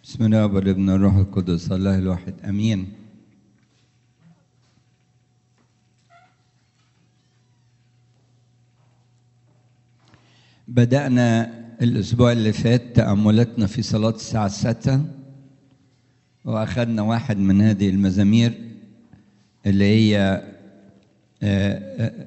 بسم الله والابن الروح القدس الله الواحد امين بدأنا الأسبوع اللي فات تأملاتنا في صلاة الساعة الستة وأخذنا واحد من هذه المزامير اللي هي آه، آه،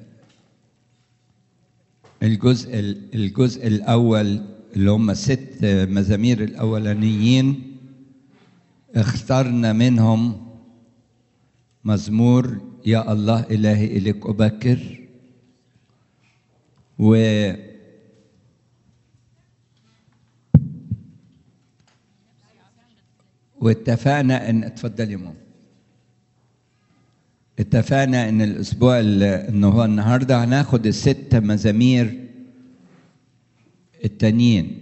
الجزء الجزء الأول اللي هم ست مزامير الأولانيين اخترنا منهم مزمور يا الله إلهي إليك أبكر و واتفقنا ان اتفضلي يا ماما اتفقنا ان الاسبوع ال- ان هو النهارده هناخد الست مزامير التانيين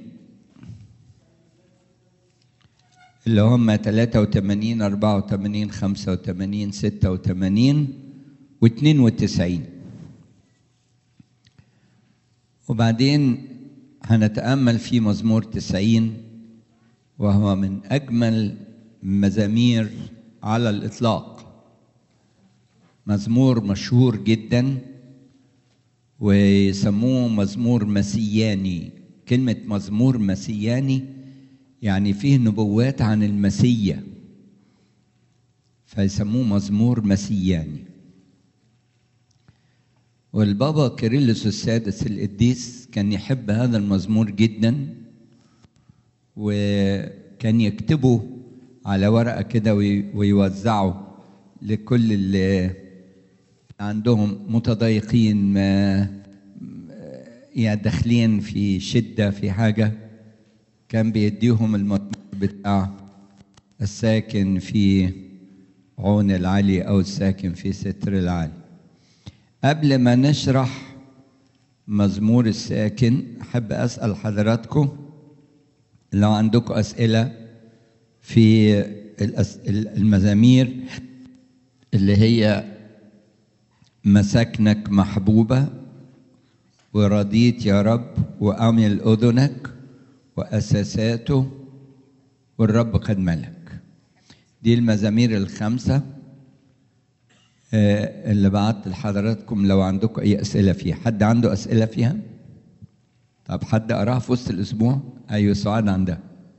اللي هم 83 84 85 86 و92 وبعدين هنتأمل في مزمور 90 وهو من أجمل مزامير على الإطلاق مزمور مشهور جدا ويسموه مزمور مسياني كلمة مزمور مسياني يعني فيه نبوات عن المسيا فيسموه مزمور مسياني والبابا كيرلس السادس القديس كان يحب هذا المزمور جدا وكان يكتبه على ورقة كده وي- ويوزعه لكل اللي عندهم متضايقين ما يعني داخلين في شدة في حاجة كان بيديهم المزمور بتاع الساكن في عون العلي أو الساكن في ستر العلي قبل ما نشرح مزمور الساكن أحب أسأل حضراتكم لو عندكم أسئلة في الأس- المزامير اللي هي مساكنك محبوبة ورضيت يا رب وأمل أذنك وأساساته والرب قد ملك دي المزامير الخمسة آه، اللي بعت لحضراتكم لو عندكم أي أسئلة فيها حد عنده أسئلة فيها؟ طب حد قراها في وسط الأسبوع؟ أيوة سعاد عندها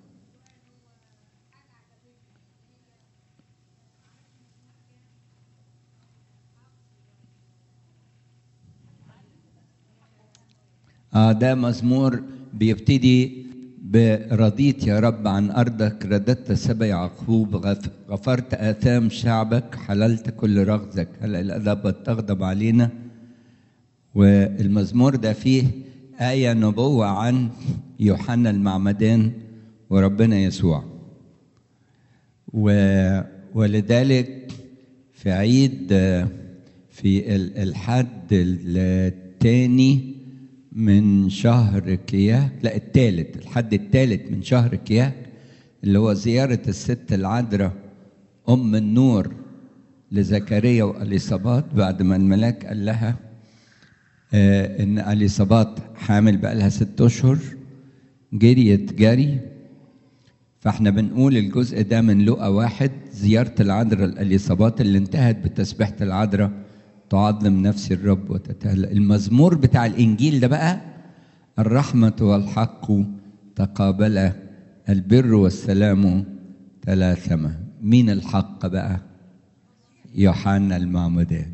آه ده مزمور بيبتدي برضيت يا رب عن أرضك رددت سبع يعقوب غف- غفرت آثام شعبك حللت كل رغزك هلا الأدب تغضب علينا والمزمور ده فيه آية نبوة عن يوحنا المعمدان وربنا يسوع و ولذلك في عيد آه، في ال- الحد الثاني من شهر كياك لا الثالث الحد الثالث من شهر كياك اللي هو زيارة الست العذراء أم النور لزكريا وأليصابات بعد ما الملاك قال لها آه، ان اليصابات حامل بقالها ست اشهر جريت جري فاحنا بنقول الجزء ده من لقا واحد زيارة العذراء الاليصابات اللي انتهت بتسبيحة العذراء تعظم نفسي الرب وتتهلأ المزمور بتاع الانجيل ده بقى الرحمة والحق تقابلا البر والسلام تلاثما مين الحق بقى يوحنا المعمدان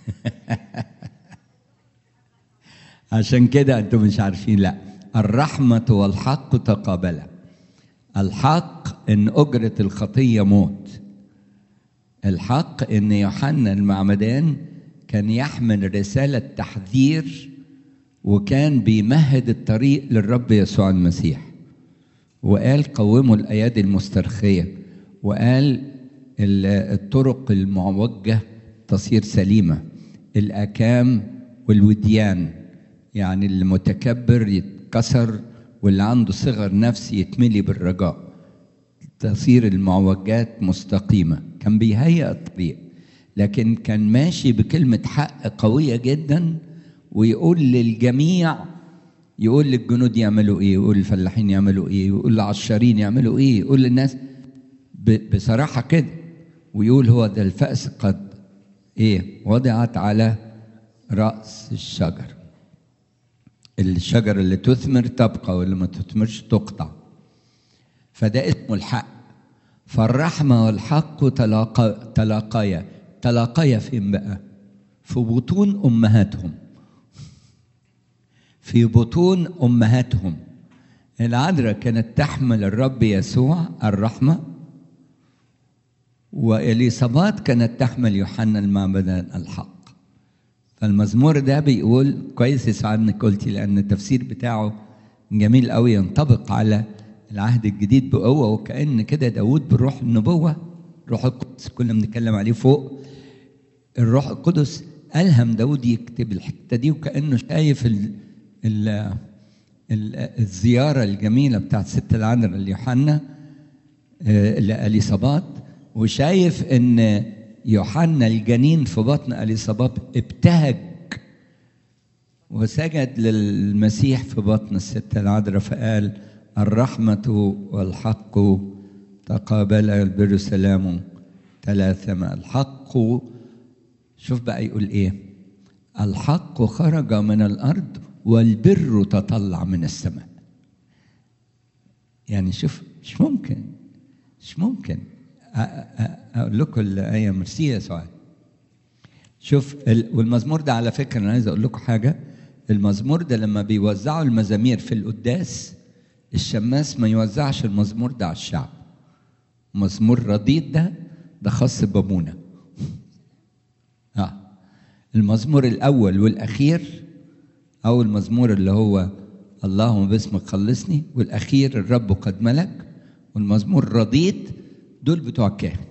عشان كده انتم مش عارفين لا الرحمة والحق تقابلا الحق ان اجرة الخطية موت الحق ان يوحنا المعمدان كان يحمل رسالة تحذير وكان بيمهد الطريق للرب يسوع المسيح وقال قوموا الايادي المسترخيه وقال ال- الطرق المعوجه تصير سليمه الاكام والوديان يعني المتكبر يتكسر واللي عنده صغر نفس يتملي بالرجاء تصير المعوجات مستقيمه كان بيهيئ الطريق لكن كان ماشي بكلمه حق قويه جدا ويقول للجميع يقول للجنود يعملوا ايه يقول للفلاحين يعملوا ايه يقول للعشارين يعملوا ايه يقول للناس ب- بصراحة كده ويقول هو ده الفأس قد إيه وضعت على رأس الشجر الشجر اللي تثمر تبقى واللي ما تثمرش تقطع فده اسمه الحق فالرحمة والحق تلاقى تلاقيا تلاقيا فين بقى في بطون أمهاتهم في بطون أمهاتهم العذراء كانت تحمل الرب يسوع الرحمة وإليصابات كانت تحمل يوحنا المعمدان الحق فالمزمور ده بيقول كويس يسعد انك قلتي لان التفسير بتاعه جميل قوي ينطبق على العهد الجديد بقوه وكان كده داود بالروح النبوه روح القدس كنا بنتكلم عليه فوق الروح القدس الهم داود يكتب الحته دي وكانه شايف ال ال ال الزياره الجميله بتاعت ست العذراء ليوحنا آه، لاليصابات وشايف ان يوحنا الجنين في بطن اليصابات ابتهج وسجد للمسيح في بطن الست العذراء فقال الرحمة والحق تقابلا البر سلام تلاثما الحق شوف بقى يقول ايه الحق خرج من الارض والبر تطلع من السماء يعني شوف مش ممكن مش ممكن أ- أ- اقول لكم الايه ميرسي يا سعاد شوف ال- والمزمور ده على فكره انا عايز اقول لكم حاجه المزمور ده لما بيوزعوا المزامير في القداس الشماس ما يوزعش المزمور ده على الشعب مزمور رديد ده ده خاص بابونا اه المزمور الاول والاخير او المزمور اللي هو اللهم باسمك خلصني والاخير الرب قد ملك والمزمور رديد دول بتوع الكاهن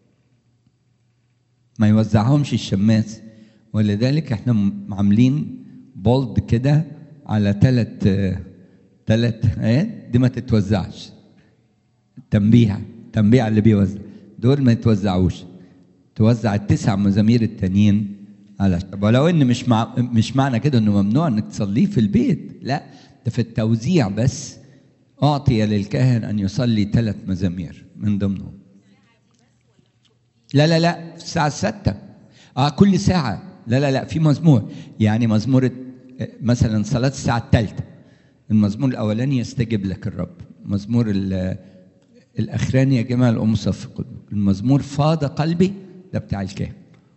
ما يوزعهمش الشماس ولذلك احنا م- عاملين بولد كده على ثلاث ثلاث ايات دي ما تتوزعش تنبيه تنبيه على اللي بيوزع دول ما يتوزعوش توزع التسع مزامير التانيين على الشعب ولو ان مش مع مش معنى كده انه ممنوع انك تصليه في البيت لا ده في التوزيع بس اعطي للكاهن ان يصلي ثلاث مزامير من ضمنهم لا لا لا في الساعة الستة اه كل ساعة لا لا لا في مزمور يعني مزمور آه، مثلا صلاة الساعة الثالثة المزمور الأولاني يستجيب لك الرب مزمور ال- الأخراني يا جماعة الأم صف قلوب المزمور فاض قلبي ده بتاع الكاهن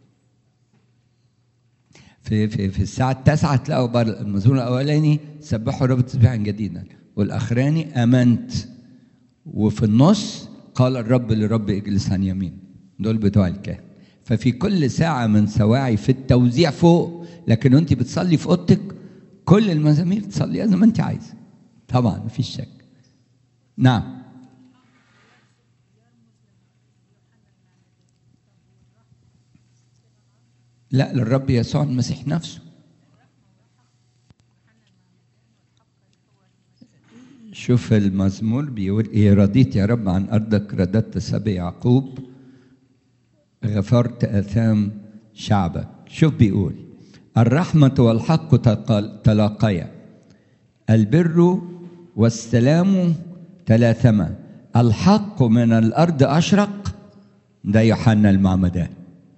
في في في الساعة التاسعة تلاقوا بر- المزمور الأولاني سبحوا الرب تسبيحا جديدا والأخراني آمنت وفي النص قال الرب لرب اجلس عن يمين دول بتوع الكاهن ففي كل ساعة من سواعي في التوزيع فوق لكن وانت بتصلي في اوضتك كل المزامير تصليها زي ما انت عايزة طبعا مفيش شك نعم لا للرب يسوع المسيح نفسه شوف المزمور بيقول ايه رضيت يا رب عن ارضك رددت سبي يعقوب غفرت اثام شعبك شوف بيقول الرحمة والحق تقال- تلاقيا البر والسلام تلاثما الحق من الأرض أشرق ده يوحنا المعمدان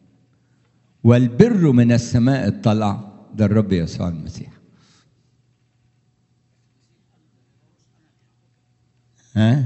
والبر من السماء اطلع ده الرب يسوع المسيح ها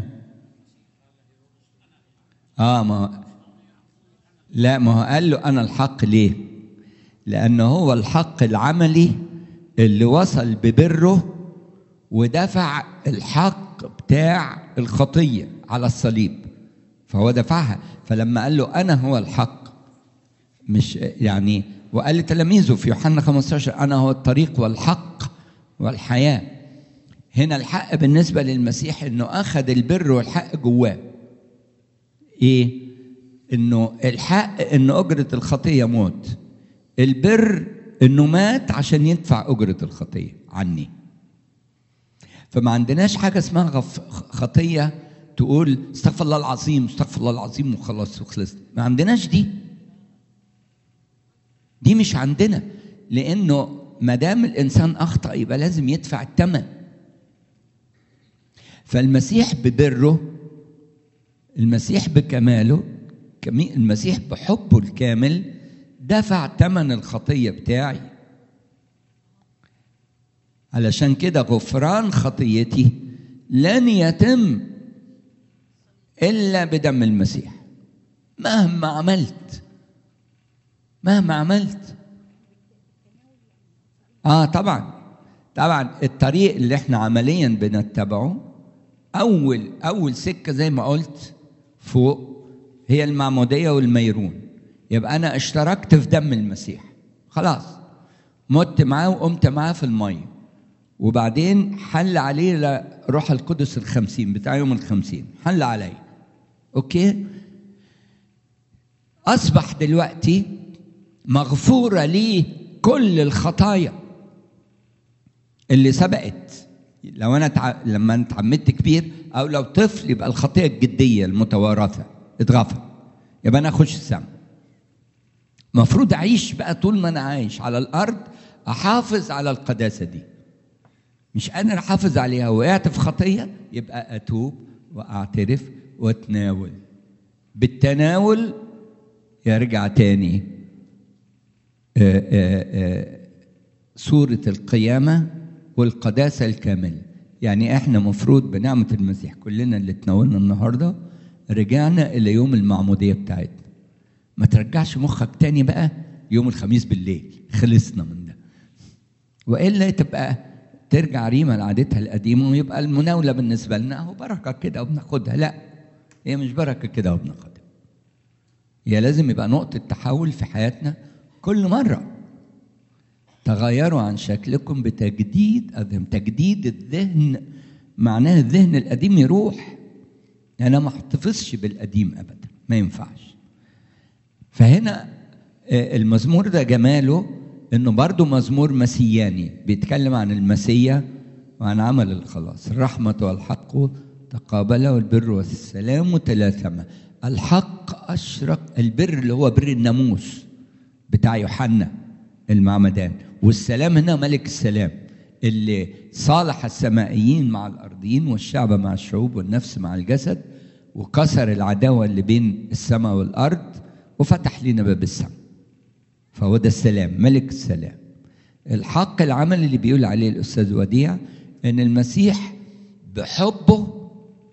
اه ما لا ما هو قال له انا الحق ليه لانه هو الحق العملي اللي وصل ببره ودفع الحق بتاع الخطيه على الصليب فهو دفعها فلما قال له انا هو الحق مش يعني وقال لتلاميذه في يوحنا 15 انا هو الطريق والحق والحياه هنا الحق بالنسبه للمسيح انه اخذ البر والحق جواه ايه انه الحق ان اجره الخطيه موت البر انه مات عشان يدفع اجره الخطيه عني فما عندناش حاجه اسمها غف خطيه تقول استغفر الله العظيم استغفر الله العظيم وخلاص وخلصت ما عندناش دي دي مش عندنا لانه ما دام الانسان اخطا يبقى لازم يدفع الثمن فالمسيح ببره المسيح بكماله كمي- المسيح بحبه الكامل دفع ثمن الخطيه بتاعي علشان كده غفران خطيتي لن يتم الا بدم المسيح مهما عملت مهما عملت اه طبعا طبعا الطريق اللي احنا عمليا بنتبعه اول اول سكه زي ما قلت فوق هي المعموديه والميرون يبقى انا اشتركت في دم المسيح خلاص مت معاه وقمت معاه في الميه وبعدين حل عليه ل- روح القدس الخمسين بتاع يوم الخمسين حل عليه اوكي اصبح دلوقتي مغفوره ليه كل الخطايا اللي سبقت لو انا تع... لما انا اتعمدت كبير او لو طفل يبقى الخطيه الجديه المتوارثه اتغفر يبقى انا اخش السما المفروض اعيش بقى طول ما انا عايش على الارض احافظ على القداسه دي مش قادر احافظ عليها وقعت في خطيه يبقى اتوب واعترف واتناول بالتناول يرجع تاني آه، آه، آه، صورة القيامة والقداسة الكاملة يعني احنا مفروض بنعمة المسيح كلنا اللي تناولنا النهاردة رجعنا إلى يوم المعمودية بتاعتنا ما ترجعش مخك تاني بقى يوم الخميس بالليل خلصنا من ده وإلا تبقى ترجع ريما لعادتها القديمة ويبقى المناولة بالنسبة لنا هو بركة كده وبناخدها لا هي مش بركة كده وبناخدها هي لازم يبقى نقطة تحول في حياتنا كل مرة تغيروا عن شكلكم بتجديد أذهن تجديد الذهن معناه الذهن القديم يروح أنا ما احتفظش بالقديم أبدا ما ينفعش فهنا آه، المزمور ده جماله انه برضه مزمور مسياني بيتكلم عن المسيا وعن عمل الخلاص الرحمة والحق تقابلا والبر والسلام تلاثما الحق أشرق البر اللي هو بر الناموس بتاع يوحنا المعمدان والسلام هنا ملك السلام اللي صالح السمائيين مع الأرضيين والشعب مع الشعوب والنفس مع الجسد وكسر العداوة اللي بين السماء والأرض وفتح لنا باب السماء فهو ده السلام ملك السلام الحق العمل اللي بيقول عليه الأستاذ وديع إن المسيح بحبه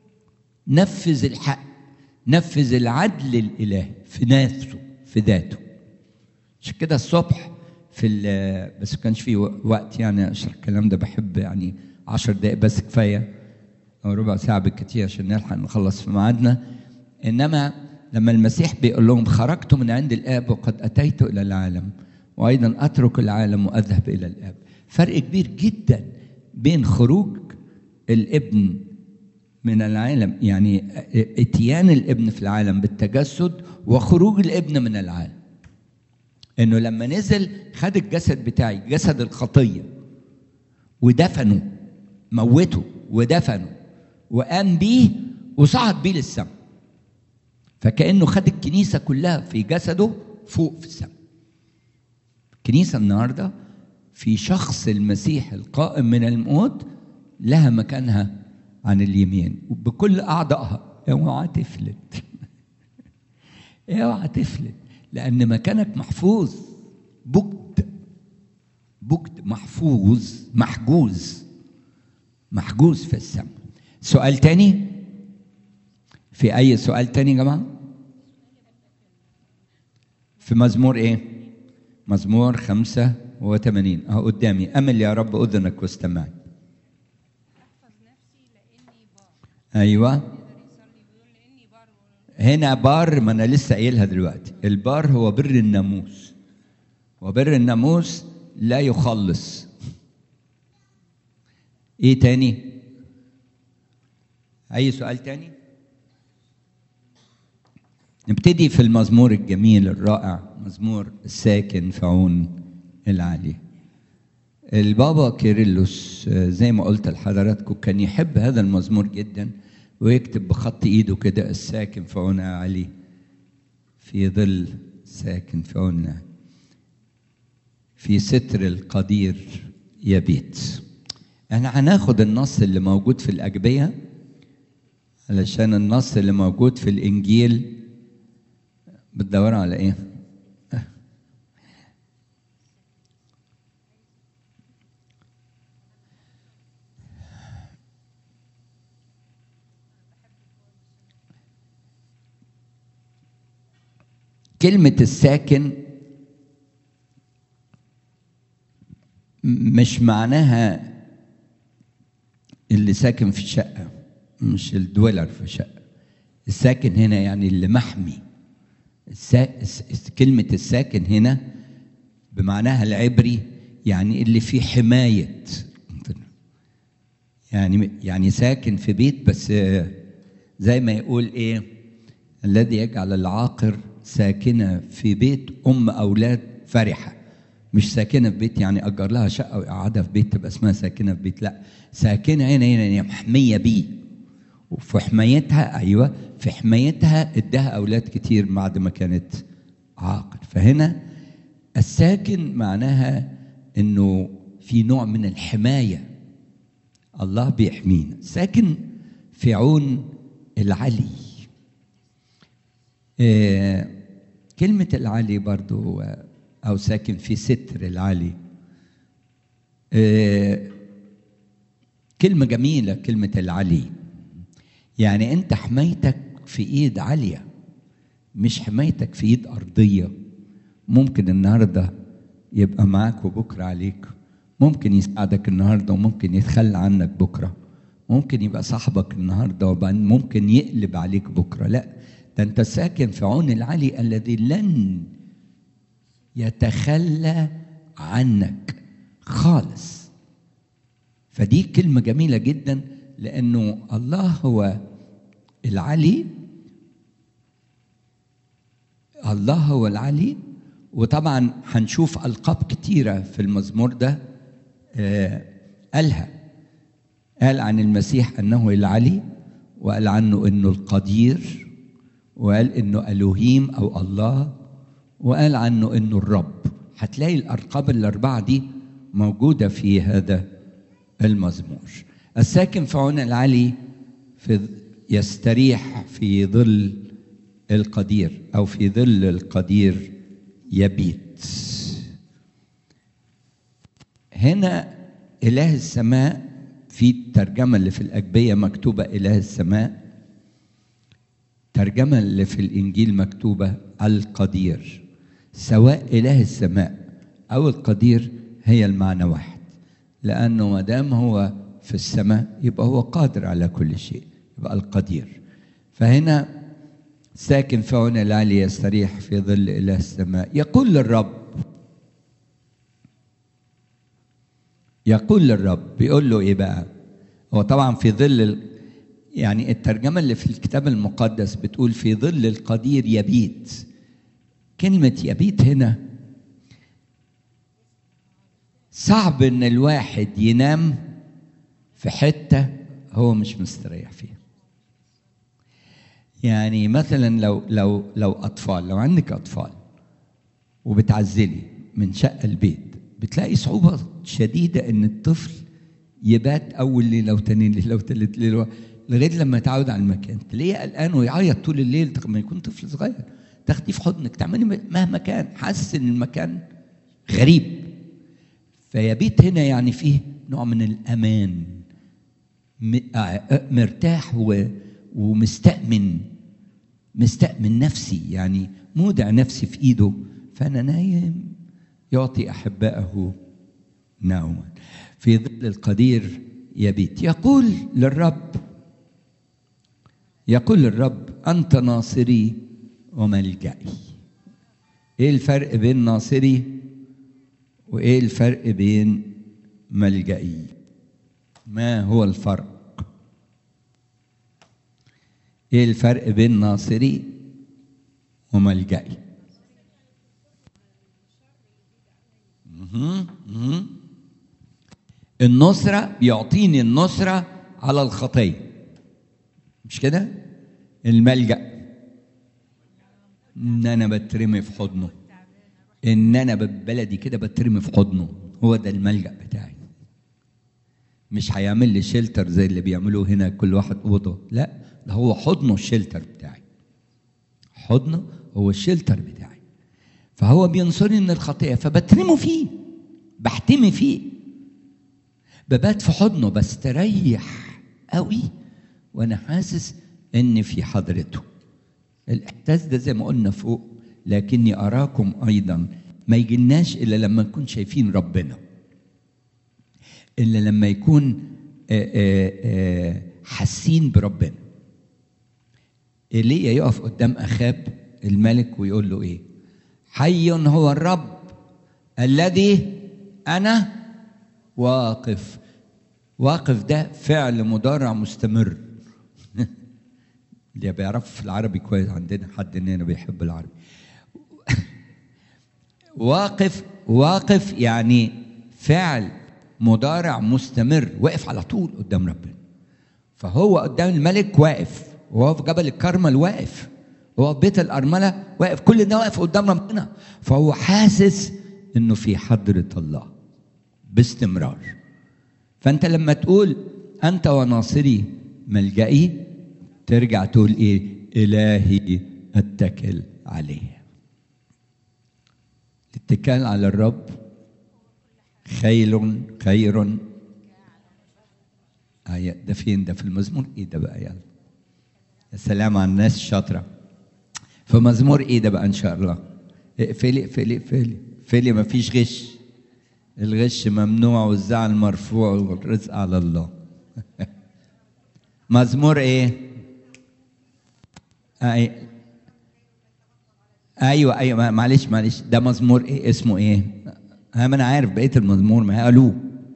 نفذ الحق نفذ العدل الإلهي في نفسه في ذاته عشان كده الصبح في ال- بس ما كانش في وقت يعني اشرح الكلام ده بحب يعني عشر دقائق بس كفايه او ربع ساعه بالكتير عشان نلحق نخلص في ميعادنا انما لما المسيح بيقول لهم خرجت من عند الاب وقد اتيت الى العالم وايضا اترك العالم واذهب الى الاب فرق كبير جدا بين خروج الابن من العالم يعني اتيان الابن في العالم بالتجسد وخروج الابن من العالم انه لما نزل خد الجسد بتاعي جسد الخطيه ودفنه موته ودفنه وقام بيه وصعد بيه للسماء فكانه خد الكنيسه كلها في جسده فوق في السماء الكنيسه النهارده في شخص المسيح القائم من الموت لها مكانها عن اليمين بكل اعضائها اوعى تفلت اوعى تفلت لان مكانك محفوظ بجد بجد محفوظ محجوز محجوز في السماء سؤال تاني في اي سؤال تاني يا جماعه في مزمور ايه مزمور خمسة وثمانين اهو قدامي امل يا رب اذنك واستمعي احفظ نفسي لاني بار ايوه يقدر يصلي ويقول لاني بار هنا بار ما انا لسه قايلها دلوقتي البار هو بر الناموس وبر الناموس لا يخلص ايه تاني اي سؤال تاني نبتدي في المزمور الجميل الرائع مزمور الساكن في عون العالي البابا كيرلس آه، زي ما قلت لحضراتكم كان يحب هذا المزمور جدا ويكتب بخط ايده كده الساكن في عون علي في ظل ساكن في عون في ستر القدير يبيت احنا هناخد النص اللي موجود في الأجبية علشان النص اللي موجود في الإنجيل بتدوروا على إيه؟ كلمة الساكن مش معناها اللي ساكن في شقة مش الدولر في شقة الساكن هنا يعني اللي محمي السا... الس- كلمة الساكن هنا بمعناها العبري يعني اللي فيه حماية يعني يعني ساكن في بيت بس آه، زي ما يقول ايه الذي يجعل العاقر ساكنة في بيت أم أولاد فرحة مش ساكنة في بيت يعني أجر لها شقة ويقعدها في بيت تبقى اسمها ساكنة في بيت لا ساكنة هنا هنا هي محمية بيه وفي حمايتها أيوة في حمايتها اداها أولاد كتير بعد ما كانت عاقر فهنا الساكن معناها انه في نوع من الحمايه الله بيحمينا ساكن في عون العلي آه، كلمة العلي برضو آه، أو ساكن في ستر العلي آه، كلمة جميلة كلمة العلي يعني أنت حمايتك في إيد عالية مش حمايتك في إيد أرضية ممكن النهاردة يبقى معاك وبكرة عليك ممكن يساعدك النهاردة وممكن يتخلى عنك بكرة ممكن يبقى صاحبك النهاردة وبعدين ممكن يقلب عليك بكرة لا ده أنت ساكن في عون العلي الذي لن يتخلى عنك خالص فدي كلمة جميلة جدا لأنه الله هو العلي الله هو العلي وطبعا هنشوف ألقاب كتيرة في المزمور ده آه، قالها قال عن المسيح أنه العلي وقال عنه أنه القدير وقال أنه ألوهيم أو الله وقال عنه أنه الرب هتلاقي الألقاب الأربعة دي موجودة في هذا المزمور الساكن في عون العلي في يستريح في ظل القدير أو في ظل القدير يبيت هنا إله السماء في الترجمة اللي في الأجبية مكتوبة إله السماء الترجمة اللي في الإنجيل مكتوبة القدير سواء إله السماء أو القدير هي المعنى واحد لأنه ما دام هو في السماء يبقى هو قادر على كل شيء يبقى القدير فهنا ساكن في عون العلي يستريح في ظل إله السماء يقول للرب يقول للرب بيقول له ايه بقى هو طبعا في ظل ال... يعني الترجمة اللي في الكتاب المقدس بتقول في ظل القدير يبيت كلمة يبيت هنا صعب ان الواحد ينام في حتة هو مش مستريح فيها يعني مثلا لو لو لو اطفال لو عندك اطفال وبتعزلي من شقه البيت بتلاقي صعوبه شديده ان الطفل يبات اول ليله وتاني ليله وتالت ليله لغايه لما يتعود على المكان تلاقيه قلقان ويعيط طول الليل لما يكون طفل صغير تاخديه في حضنك تعملي مهما كان حاسس ان المكان غريب فيبيت هنا يعني فيه نوع من الامان م- آه، مرتاح و- ومستأمن مستأمن نفسي يعني مودع نفسي في ايده فانا نايم يعطي احبائه نوما في ظل القدير يبيت يقول للرب يقول للرب انت ناصري وملجئي ايه الفرق بين ناصري وايه الفرق بين ملجئي ما هو الفرق ايه الفرق بين ناصري وملجئي مهم، مهم. النصرة بيعطيني النصرة على الخطية مش كده الملجأ ان انا بترمي في حضنه ان انا ببلدي كده بترمي في حضنه هو ده الملجأ بتاعي مش هيعمل لي شيلتر زي اللي بيعملوه هنا كل واحد اوضه لا ده هو حضنه الشيلتر بتاعي حضنه هو الشيلتر بتاعي فهو بينصرني من الخطيه فبترمه فيه بحتمي فيه ببات في حضنه بستريح قوي وانا حاسس اني في حضرته الاحساس ده زي ما قلنا فوق لكني اراكم ايضا ما يجيلناش الا لما نكون شايفين ربنا الا لما يكون آه، آه، آه، حاسين بربنا ايليا يقف قدام اخاب الملك ويقول له ايه حي هو الرب الذي انا واقف واقف ده فعل مضارع مستمر اللي بيعرف في العربي كويس عندنا حد اننا بيحب العربي واقف واقف يعني فعل مضارع مستمر واقف على طول قدام ربنا فهو قدام الملك واقف وهو في جبل الكرمل واقف وهو في بيت الأرملة واقف كل ده واقف قدام ربنا فهو حاسس انه في حضرة الله باستمرار فانت لما تقول انت وناصري ملجئي ترجع تقول ايه الهي اتكل عليه الاتكال على الرب خير خير آية ده فين ده في المزمور ايه ده بقى يلا يا سلام على الناس الشاطرة في مزمور ايه ده بقى ان شاء الله اقفلي اقفلي اقفلي اقفلي ما فيش غش الغش ممنوع والزعل مرفوع والرزق على الله مزمور ايه أي... ايوه ايوه معلش معلش ده مزمور ايه اسمه ايه ها ما انا عارف بقيه المزمور ما قالوه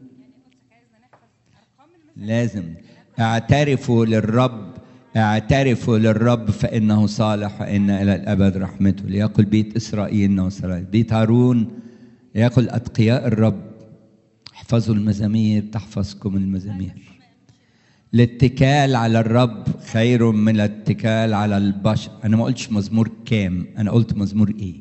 لازم اعترفوا للرب اعترفوا للرب فانه صالح وان الى الابد رحمته ليقل بيت اسرائيل انه صالح بيت هارون يقل اتقياء الرب احفظوا المزامير تحفظكم المزامير الاتكال على الرب خير من الاتكال على البشر انا ما قلتش مزمور كام انا قلت مزمور ايه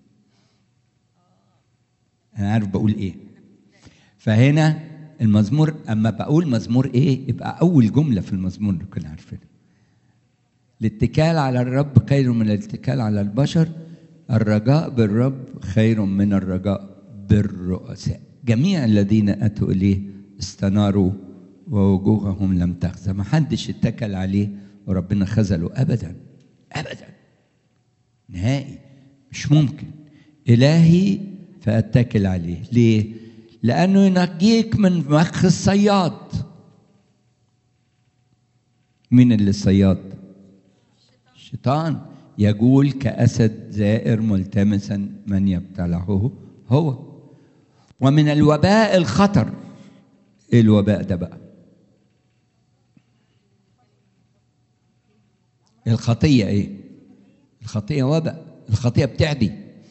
انا عارف بقول ايه فهنا المزمور اما بقول مزمور ايه يبقى اول جمله في المزمور كنا عارفينها الاتكال على الرب خير من الاتكال على البشر الرجاء بالرب خير من الرجاء بالرؤساء جميع الذين اتوا اليه استناروا ووجوههم لم تخزى ما حدش اتكل عليه وربنا خذله ابدا ابدا نهائي مش ممكن الهي فاتكل عليه ليه لانه ينجيك من مخ الصياد مين اللي الصياد الشيطان يجول كاسد زائر ملتمسا من يبتلعه هو ومن الوباء الخطر ايه الوباء ده بقى الخطيه ايه الخطيه وباء الخطيه بتعدي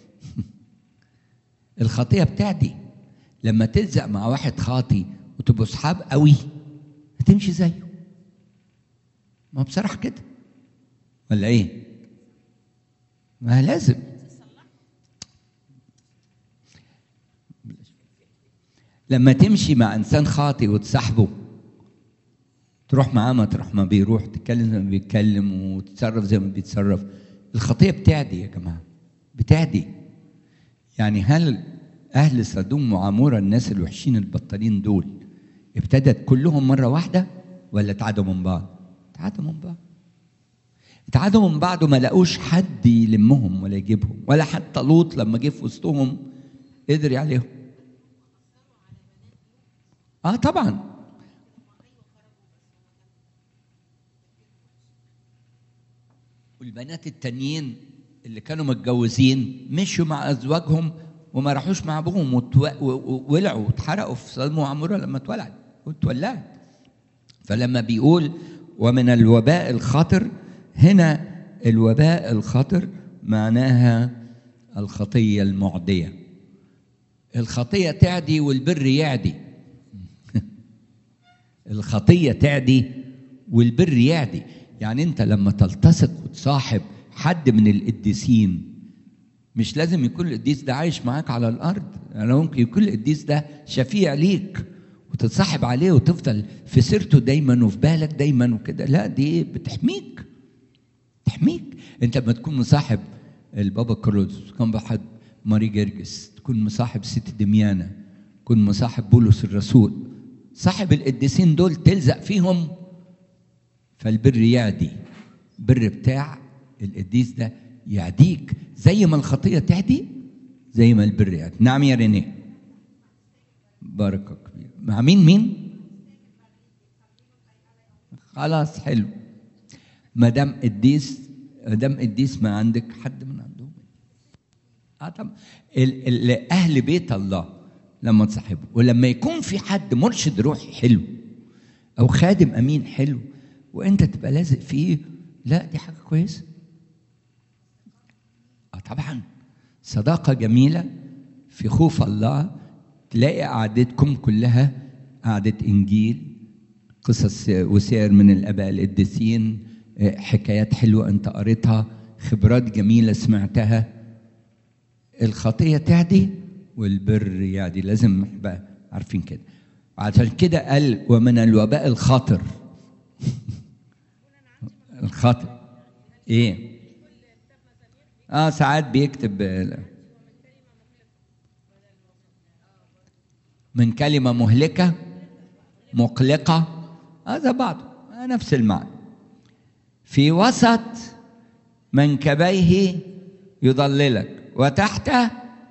الخطيه بتعدي لما تلزق مع واحد خاطي وتبقوا اصحاب قوي هتمشي زيه ما بصراحه كده ولا ايه ما لازم لما تمشي مع انسان خاطي وتصاحبه تروح معاه ما تروح ما بيروح تتكلم زي ما بيتكلم وتتصرف زي ما بيتصرف الخطيه بتعدي يا جماعه بتعدي يعني هل اهل سدوم وعموره الناس الوحشين البطالين دول ابتدت كلهم مره واحده ولا اتعادوا من بعض اتعادوا من بعض اتعادوا من بعض وما لقوش حد يلمهم ولا يجيبهم ولا حتى لوط لما جه في وسطهم قدر عليهم اه طبعا والبنات التانيين اللي كانوا متجوزين مشوا مع ازواجهم وما راحوش مع ابوهم وولعوا واتحرقوا في صدم وعموره لما اتولعت واتولعت فلما بيقول ومن الوباء الخطر هنا الوباء الخطر معناها الخطيه المعديه الخطيه تعدي والبر يعدي الخطيه تعدي والبر يعدي يعني انت لما تلتصق وتصاحب حد من القديسين مش لازم يكون القديس ده عايش معاك على الارض يعني ممكن يكون القديس ده شفيع ليك وتتصاحب عليه وتفضل في سيرته دايما وفي بالك دايما وكده لا دي بتحميك تحميك انت لما تكون مصاحب البابا كارلوس تكون بحد ماري جرجس تكون مصاحب ست دميانة تكون مصاحب بولس الرسول صاحب القديسين دول تلزق فيهم فالبر يعدي البر بتاع القديس ده يعديك زي ما الخطية تعدي زي ما البر يعدي نعم يا رينيه بركة كبيرة مع مين مين خلاص حلو ما دام قديس ما دام قديس ما عندك حد من عندهم اه طبعا ال- ال- اهل بيت الله لما تصاحبه ولما يكون في حد مرشد روحي حلو او خادم امين حلو وانت تبقى لازق فيه لا دي حاجه كويسه اه طبعا صداقه جميله في خوف الله تلاقي قعدتكم كلها قعده انجيل قصص وسير من الاباء القديسين آه، حكايات حلوه انت قريتها خبرات جميله سمعتها الخطيه تعدي والبر يعدي لازم نبقى عارفين كده عشان كده قال ومن الوباء الخاطر الخاطر ايه اه ساعات بيكتب آه، من كلمه مهلكه مقلقه هذا بعضه آه، نفس المعنى في وسط منكبيه يضللك وتحته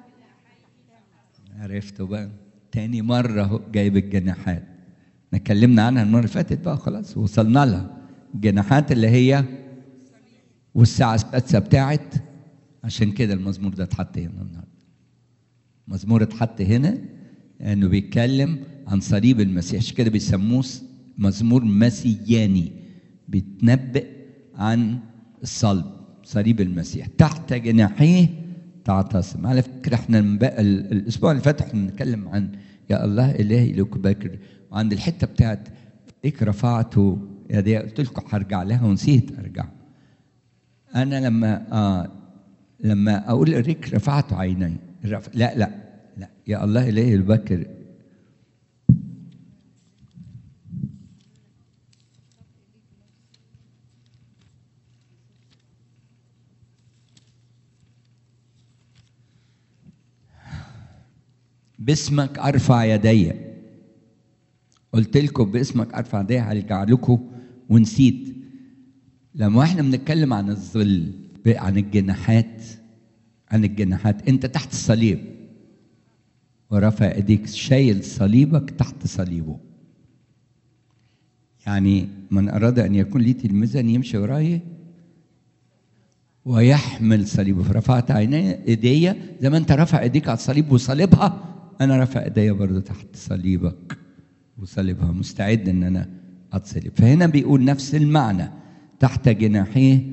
عرفته بقى تاني مرة هو جايب الجناحات احنا اتكلمنا عنها المرة اللي فاتت بقى خلاص وصلنا لها الجناحات اللي هي والساعة السادسة بتاعت عشان كده المزمور ده اتحط هنا النهارده مزمور اتحط هنا انه بيتكلم عن صليب المسيح عشان كده بيسموه مزمور مسياني بيتنبأ عن الصلب صليب المسيح تحت جناحيه تعتصم على فكره احنا من بقى ال- الاسبوع اللي فات احنا بنتكلم عن يا الله الهي لك باكر وعند الحته بتاعت ايك رفعته يا دي قلت لكم هرجع لها ونسيت ارجع انا لما آه لما اقول ريك رفعت عيني رف... لا لا لا يا الله الهي البكر باسمك ارفع يدي قلت لكم باسمك ارفع يدي هرجع لكم ونسيت لما احنا بنتكلم عن الظل عن الجناحات عن الجناحات انت تحت الصليب ورفع ايديك شايل صليبك تحت صليبه يعني من اراد ان يكون لي تلميذا يمشي وراي ويحمل صليبه فرفعت عيني ايديا زي ما انت رافع ايديك على الصليب وصليبها انا رافع ايديا برضه تحت صليبك وصليبها مستعد ان انا اتصلب فهنا بيقول نفس المعنى تحت جناحيه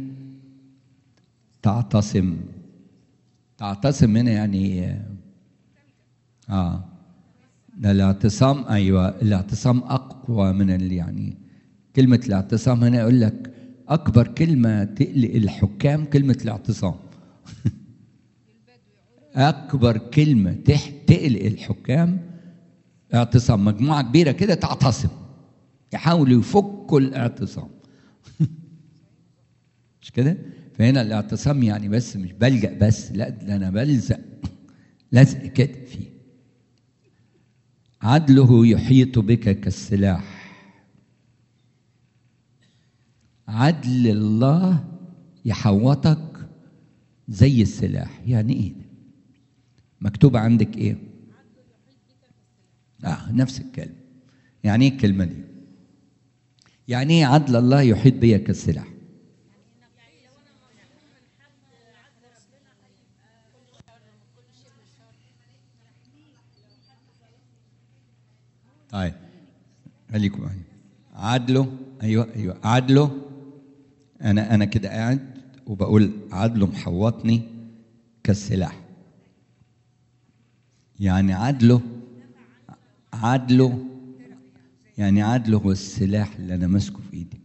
تعتصم تعتصم هنا يعني اه ده الاعتصام ايوه الاعتصام اقوى من ال يعني كلمه الاعتصام هنا يقول لك اكبر كلمه تقلق الحكام كلمه الاعتصام اكبر كلمه تح تقلق الحكام اعتصام مجموعه كبيره كده تعتصم يحاولوا يفكوا الاعتصام مش كده فهنا الاعتصام يعني بس مش بلجأ بس لا ده انا بلزق لزق كده فيه عدله يحيط بك كالسلاح عدل الله يحوطك زي السلاح يعني ايه ده مكتوب عندك ايه اه نفس الكلمه يعني ايه الكلمه دي يعني ايه عدل الله يحيط بي كالسلاح طيب خليكم معايا عدله ايوه ايوه عدله انا انا كده قاعد وبقول عدله محوطني كالسلاح يعني عدله عدله يعني عدله هو السلاح اللي انا ماسكه في ايدي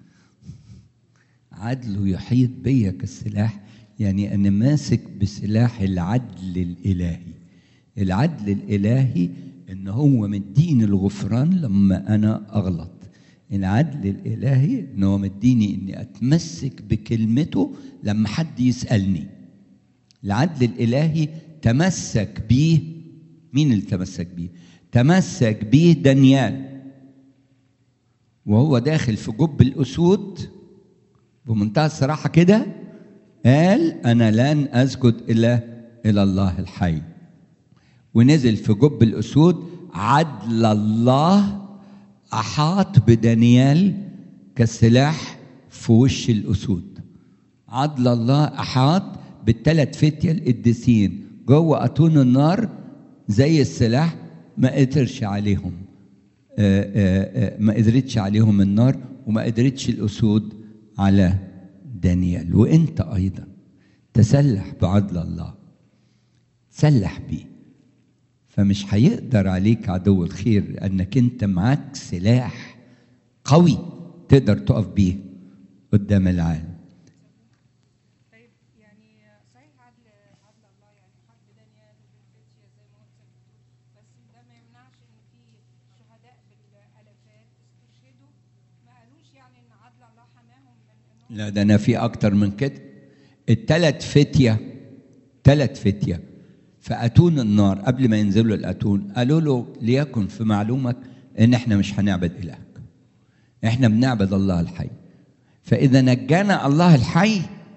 عدله يحيط بيا كالسلاح يعني انا ماسك بسلاح العدل الالهي العدل الالهي ان هو مديني الغفران لما انا اغلط العدل الالهي ان هو مديني اني اتمسك بكلمته لما حد يسالني العدل الالهي تمسك بيه مين اللي تمسك بيه تمسك بيه دانيال وهو داخل في جب الاسود بمنتهى الصراحه كده قال انا لن اسجد الا الى الله الحي ونزل في جب الاسود عدل الله احاط بدانيال كالسلاح في وش الاسود عدل الله احاط بالثلاث فتية القديسين جوه اتون النار زي السلاح ما قدرش عليهم آآ آآ ما قدرتش عليهم النار وما قدرتش الاسود على دانيال وانت ايضا تسلح بعدل الله تسلح بيه فمش هيقدر عليك عدو الخير انك انت معاك سلاح قوي تقدر تقف بيه قدام العالم طيب يعني صحيح عدل عدل الله يعني حق دانيال وبالفتية زي ما قلت بتقول بس ده ما يمنعش ان في شهداء بالالافات استشهدوا ما قالوش يعني ان عدل الله حماهم من انهم لا ده انا في اكتر من كده التلات فتية تلات فتية فأتون النار قبل ما ينزلوا الأتون قالوا له ليكن في معلومك إن إحنا مش هنعبد إلهك إحنا بنعبد الله الحي فإذا نجانا الله الحي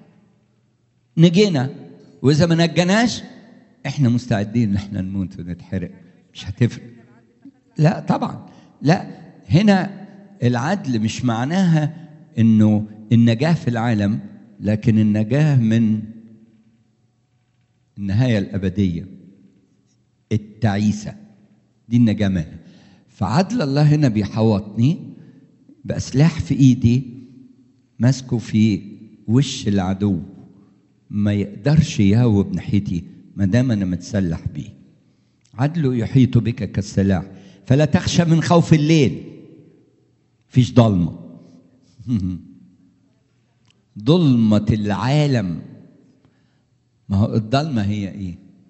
نجينا وإذا ما نجناش إحنا مستعدين إن إحنا نموت ونتحرق مش هتفرق لا طبعا لا هنا العدل مش معناها انه النجاه في العالم لكن النجاه من النهايه الابديه التعيسه دي النجاه منها فعدل الله هنا بيحوطني باسلاح في ايدي ماسكه في وش العدو ما يقدرش يهوب ناحيتي ما دام انا متسلح بيه عدله يحيط بك كالسلاح فلا تخشى من خوف الليل فيش ضلمه ظلمة العالم ما هو الضلمة هي ايه؟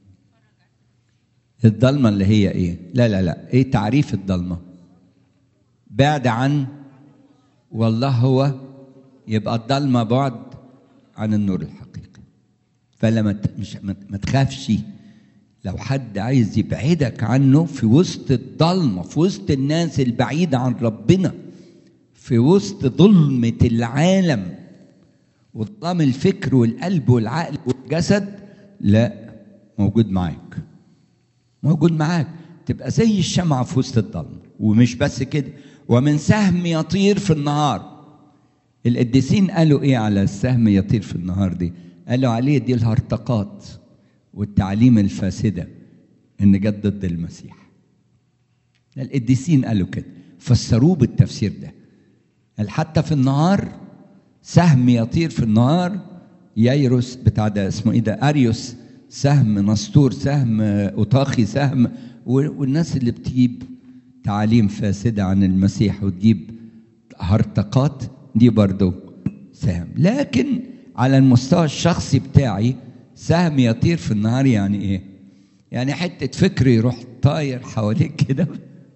الضلمة اللي هي ايه؟ لا لا لا ايه تعريف الضلمة؟ بعد عن والله هو يبقى الضلمة بعد عن النور الحقيقي فلا ما ت- مش ما ما تخافش لو حد عايز يبعدك عنه في وسط الضلمة في وسط الناس البعيدة عن ربنا في وسط ظلمة العالم وظلام الفكر والقلب والعقل والجسد لا موجود معاك موجود معاك تبقى زي الشمعة في وسط الضلمة ومش بس كده ومن سهم يطير في النهار القديسين قالوا ايه على السهم يطير في النهار دي قالوا عليه دي الهرطقات والتعليم الفاسدة ان جت ضد المسيح القديسين قالوا كده فسروه بالتفسير ده قال حتى في النهار سهم يطير في النهار ييروس بتاع ده اسمه ايه ده اريوس سهم نسطور سهم اوطاخي سهم و- والناس اللي بتجيب تعاليم فاسده عن المسيح وتجيب هرطقات دي برضو سهم لكن على المستوى الشخصي بتاعي سهم يطير في النهار يعني ايه يعني حته فكر يروح طاير حواليك كده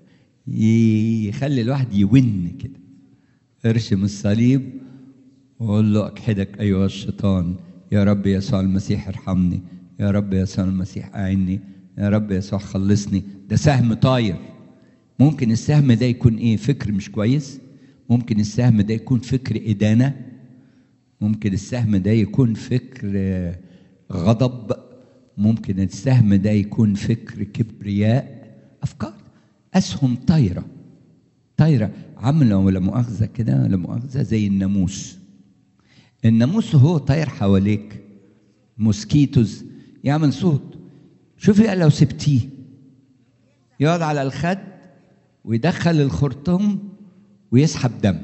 يخلي الواحد يون كده ارشم الصليب وقول له اكحدك ايها الشيطان يا رب يسوع المسيح ارحمني يا رب يسوع المسيح اعني يا رب يسوع خلصني ده سهم طاير ممكن السهم ده يكون ايه فكر مش كويس ممكن السهم ده يكون فكر ادانه ممكن السهم ده يكون فكر آه، غضب ممكن السهم ده يكون فكر كبرياء افكار اسهم طايره طايره عامله ولا مؤاخذه كده ولا مؤاخذه زي الناموس الناموس هو طاير حواليك موسكيتوز يعمل صوت شوفي لو سبتيه يقعد على الخد ويدخل الخرطوم ويسحب دم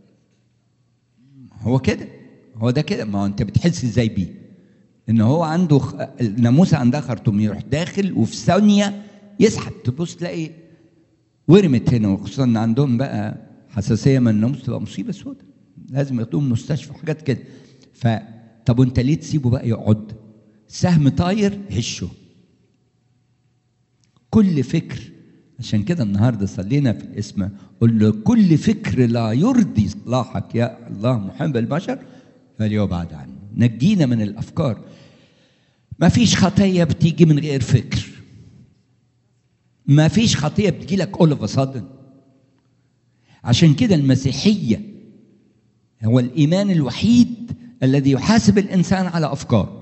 هو كده هو ده كده ما هو انت بتحس ازاي بيه ان هو عنده خ... الناموسه عندها خرطوم يروح داخل وفي ثانيه يسحب تبص تلاقي ورمت هنا وخصوصا ان عندهم بقى حساسيه من الناموس تبقى مصيبه سوداء لازم ياخدوهم مستشفى وحاجات كده ف طب وانت ليه تسيبه بقى يقعد سهم طاير هشه كل فكر عشان كده النهارده صلينا في الاسم قل له كل فكر لا يرضي صلاحك يا الله محب البشر فليبعد عنه نجينا من الافكار ما فيش خطيه بتيجي من غير فكر ما فيش خطيه بتجي لك all of a sudden عشان كده المسيحيه هو الايمان الوحيد الذي يحاسب الانسان على افكاره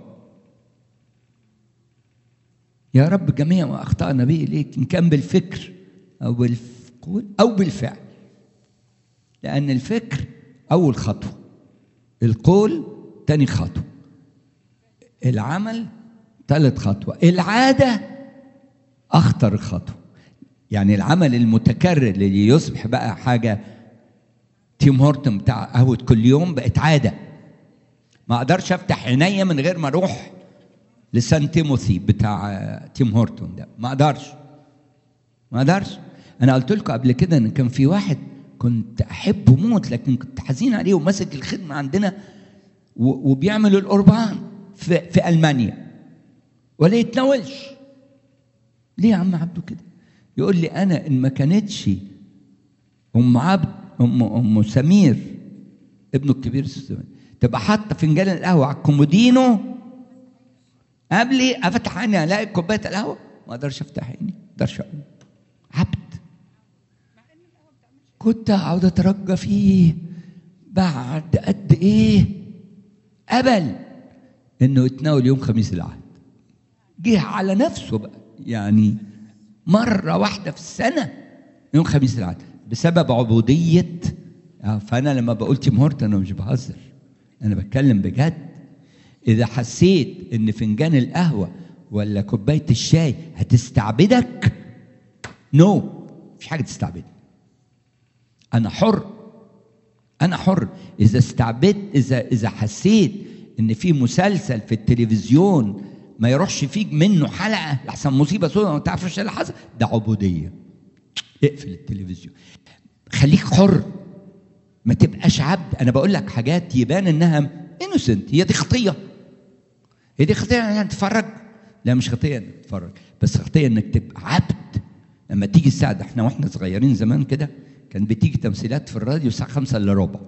يا رب جميع ما اخطانا به اليك ان كان بالفكر او بالقول او بالفعل لان الفكر اول خطوه القول تاني خطوه العمل ثالث خطوه العاده اخطر خطوه يعني العمل المتكرر اللي يصبح بقى حاجه تيم هورتون بتاع قهوه كل يوم بقت عاده ما اقدرش افتح عينيا من غير ما اروح لسان تيموثي بتاع تيم هورتون ده ما اقدرش ما اقدرش انا قلت لكم قبل كده ان كان في واحد كنت احبه موت لكن كنت حزين عليه وماسك الخدمه عندنا وبيعملوا القربان في, في المانيا ولا يتناولش ليه يا عم عبده كده يقول لي انا ان ما كانتش ام عبد ام ام سمير ابنه الكبير سمير تبقى حاطه فنجان القهوه على الكومودينو قبلي افتح عيني الاقي كوبايه القهوه ما اقدرش افتح عيني ما اقدرش اقوم عبد كنت اقعد اترجى فيه بعد قد ايه قبل انه يتناول يوم خميس العهد جه على نفسه بقى يعني مره واحده في السنه يوم خميس العهد بسبب عبوديه فانا لما بقول تيم هورت انا مش بهزر انا بتكلم بجد اذا حسيت ان فنجان القهوه ولا كوبايه الشاي هتستعبدك نو no. مفيش حاجه تستعبدني انا حر انا حر اذا استعبدت اذا اذا حسيت ان في مسلسل في التلفزيون ما يروحش فيك منه حلقه لحسن مصيبه سوداء ما تعرفش اللي حصل ده عبوديه اقفل التلفزيون خليك حر ما تبقاش عبد انا بقول لك حاجات يبان انها انوسنت هي دي خطيه هي دي خطيه انك تتفرج لا مش خطيه انك تتفرج بس خطيه انك تبقى عبد لما تيجي الساعه ده احنا واحنا صغيرين زمان كده كان بتيجي تمثيلات في الراديو الساعه 5 الا ربع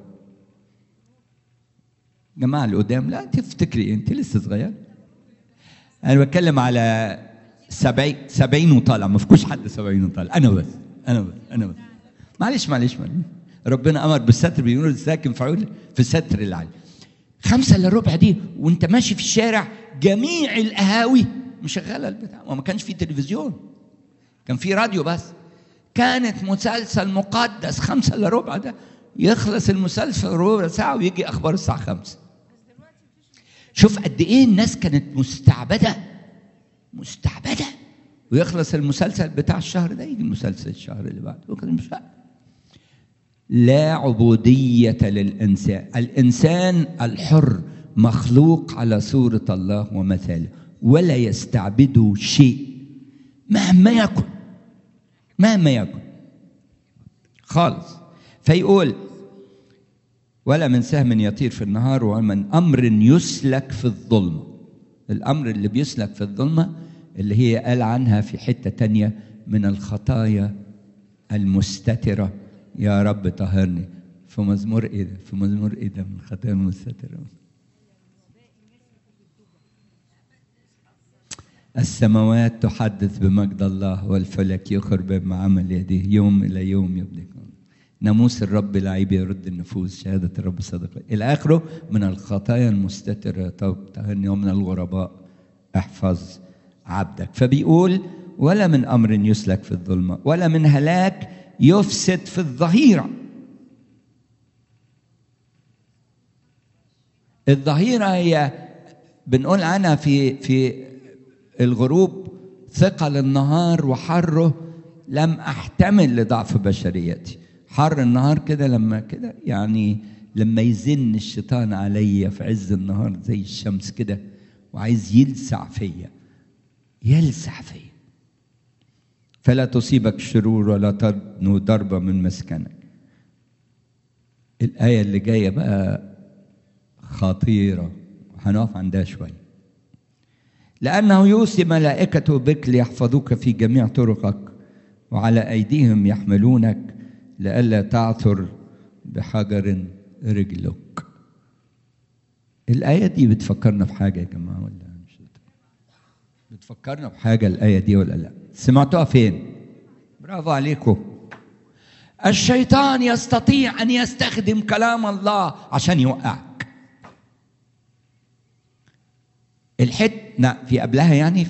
جماعه اللي قدام لا تفتكري انت لسه صغير انا بتكلم على 70 70 وطالع ما فيكوش حد 70 وطالع انا بس انا بس انا بس معلش معلش معلش ربنا امر بالستر بيقولوا الساكن فعول في الستر العالي خمسة الا ربع دي وانت ماشي في الشارع جميع القهاوي مشغله البتاع وما كانش في تلفزيون كان في راديو بس كانت مسلسل مقدس خمسة الا ربع ده يخلص المسلسل ربع ساعة ويجي أخبار الساعة خمسة شوف قد إيه الناس كانت مستعبدة مستعبدة ويخلص المسلسل بتاع الشهر ده يجي المسلسل الشهر اللي بعده وكذا مش فاهم لا عبودية للإنسان الإنسان الحر مخلوق على صورة الله ومثاله ولا يستعبده شيء مهما يكن مهما يكن خالص فيقول ولا من سهم يطير في النهار ومن أمر يسلك في الظلمة الأمر اللي بيسلك في الظلمة اللي هي قال عنها في حتة تانية من الخطايا المستترة يا رب طهرني في مزمور ايه ده في مزمور ايه ده من الخطايا المستترة السماوات تحدث بمجد الله والفلك يخر بما عمل يديه يوم الى يوم يبدكم ناموس الرب لعيب يرد النفوس شهادة الرب صدق إلى آخره من الخطايا المستترة طهرني ومن الغرباء احفظ عبدك فبيقول ولا من أمر يسلك في الظلمة ولا من هلاك يفسد في الظهيرة الظهيرة هي بنقول عنها في في الغروب ثقل النهار وحره لم احتمل لضعف بشريتي حر النهار كده لما كده يعني لما يزن الشيطان عليا في عز النهار زي الشمس كده وعايز يلسع فيا يلسع فيا فلا تصيبك الشرور ولا تدنو ضربة من مسكنك الآية اللي جاية بقى خطيرة هنقف عندها شوية لأنه يوصي ملائكته بك ليحفظوك في جميع طرقك وعلى أيديهم يحملونك لئلا تعثر بحجر رجلك الآية دي بتفكرنا بحاجة يا جماعة ولا مش بتفكرنا بحاجة الآية دي ولا لا سمعتوها فين برافو عليكم الشيطان يستطيع أن يستخدم كلام الله عشان يوقعك الحت لا في قبلها يعني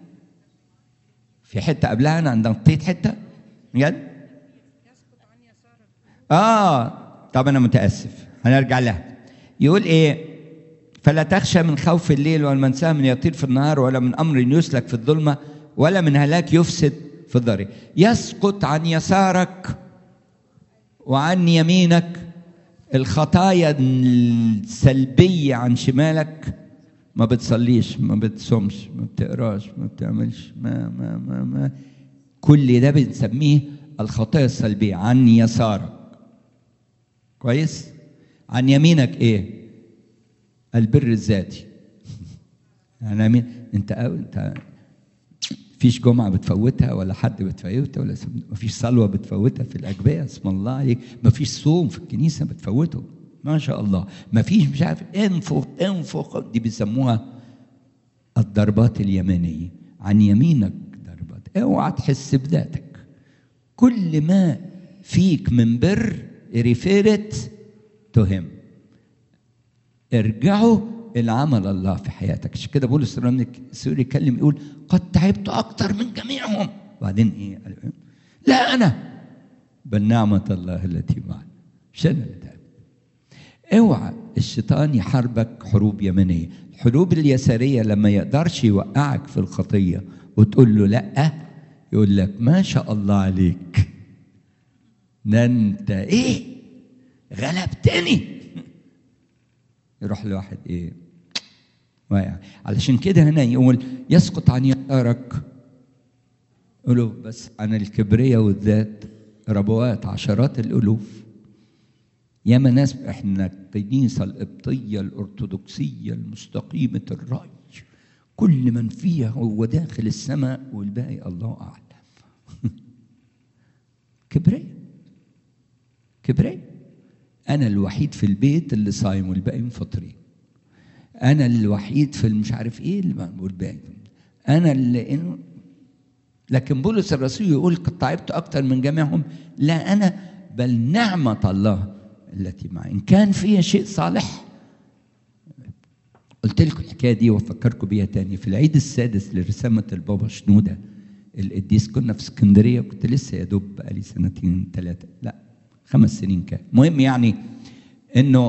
في حتة قبلها أنا نطيت حتة بجد يسقط عن يسارك آه طب أنا متأسف هنرجع لها يقول إيه فلا تخشى من خوف الليل ولا من سهم يطير في النهار ولا من أمر يسلك في الظلمة ولا من هلاك يفسد في الضريح يسقط عن يسارك وعن يمينك الخطايا السلبية عن شمالك ما بتصليش ما بتصومش ما بتقراش ما بتعملش ما ما ما ما كل ده بنسميه الخطايا السلبية عن يسارك كويس عن يمينك ايه البر الذاتي يعني مين انت أو انت فيش جمعة بتفوتها ولا حد بتفوتها ولا ما فيش صلوة بتفوتها في الأجبية اسم الله عليك ما فيش صوم في الكنيسة بتفوته ما شاء الله ما فيش مش عارف انفخ انفخ دي بيسموها الضربات اليمانية عن يمينك ضربات اوعى تحس بذاتك كل ما فيك من بر ريفيرت تهم ارجعوا الى عمل الله في حياتك عشان كده بولس الرسول يتكلم يقول قد تعبت اكثر من جميعهم بعدين ايه قال إيه؟ لا انا بل نعمه الله التي معي مش انا اللي تعبت اوعى الشيطان يحاربك حروب يمنيه الحروب اليساريه لما يقدرش يوقعك في الخطيه وتقول له لا يقول لك ما شاء الله عليك ده انت ايه غلبتني يروح لواحد ايه واقع علشان كده هنا يقول يسقط عن يسارك ألوف بس عن الكبرية والذات ربوات عشرات الألوف ياما ناس احنا الكنيسة القبطية الأرثوذكسية المستقيمة الرأي كل من فيها هو داخل السماء والباقي الله أعلم كبرية كبرية أنا الوحيد في البيت اللي صايم والباقي مفطرين أنا الوحيد في المش عارف إيه اللي والباقي أنا اللي إنه لكن بولس الرسول يقول قد تعبت أكثر من جميعهم لا أنا بل نعمة الله التي معي إن كان فيها شيء صالح قلت لكم الحكاية دي وأفكركم بيها تاني في العيد السادس لرسامة البابا شنودة القديس كنا في اسكندرية وكنت لسه يا دوب بقالي سنتين ثلاثة لا خمس سنين كان المهم يعني إنه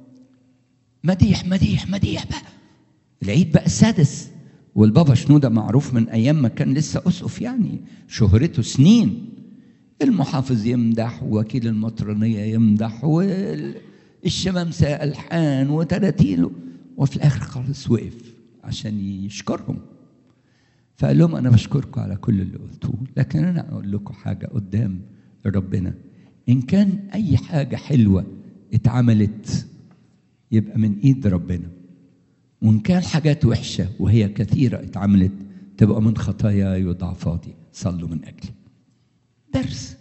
مديح مديح مديح بقى العيد بقى السادس والبابا شنودة معروف من أيام ما كان لسه أسقف يعني شهرته سنين المحافظ يمدح ووكيل المطرانية يمدح والشمامسة ألحان وتراتيله وفي الآخر خالص وقف عشان يشكرهم فقال لهم أنا بشكركم على كل اللي قلتوه لكن أنا أقول لكم حاجة قدام ربنا إن كان أي حاجة حلوة اتعملت يبقى من إيد ربنا وإن كان حاجات وحشة وهي كثيرة اتعملت تبقى من خطاياي وضعفاتي صلوا من أجلي درس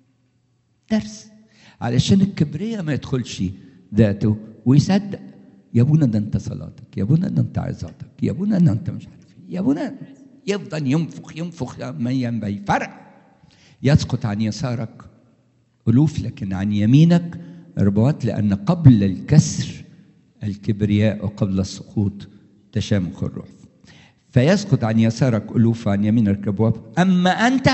درس علشان الكبرياء ما يدخلش ذاته ويصدق يا ابونا ده انت صلاتك يا ابونا ده انت عظاتك يا ابونا ده انت مش عارف ايه يا ابونا يفضل ينفخ ينفخ ما ينبغي فرق يسقط عن يسارك ألوف لكن عن يمينك ربوات لأن قبل الكسر الكبرياء وقبل السقوط تشامخ الروح فيسقط عن يسارك ألوف عن يمينك ربوات أما أنت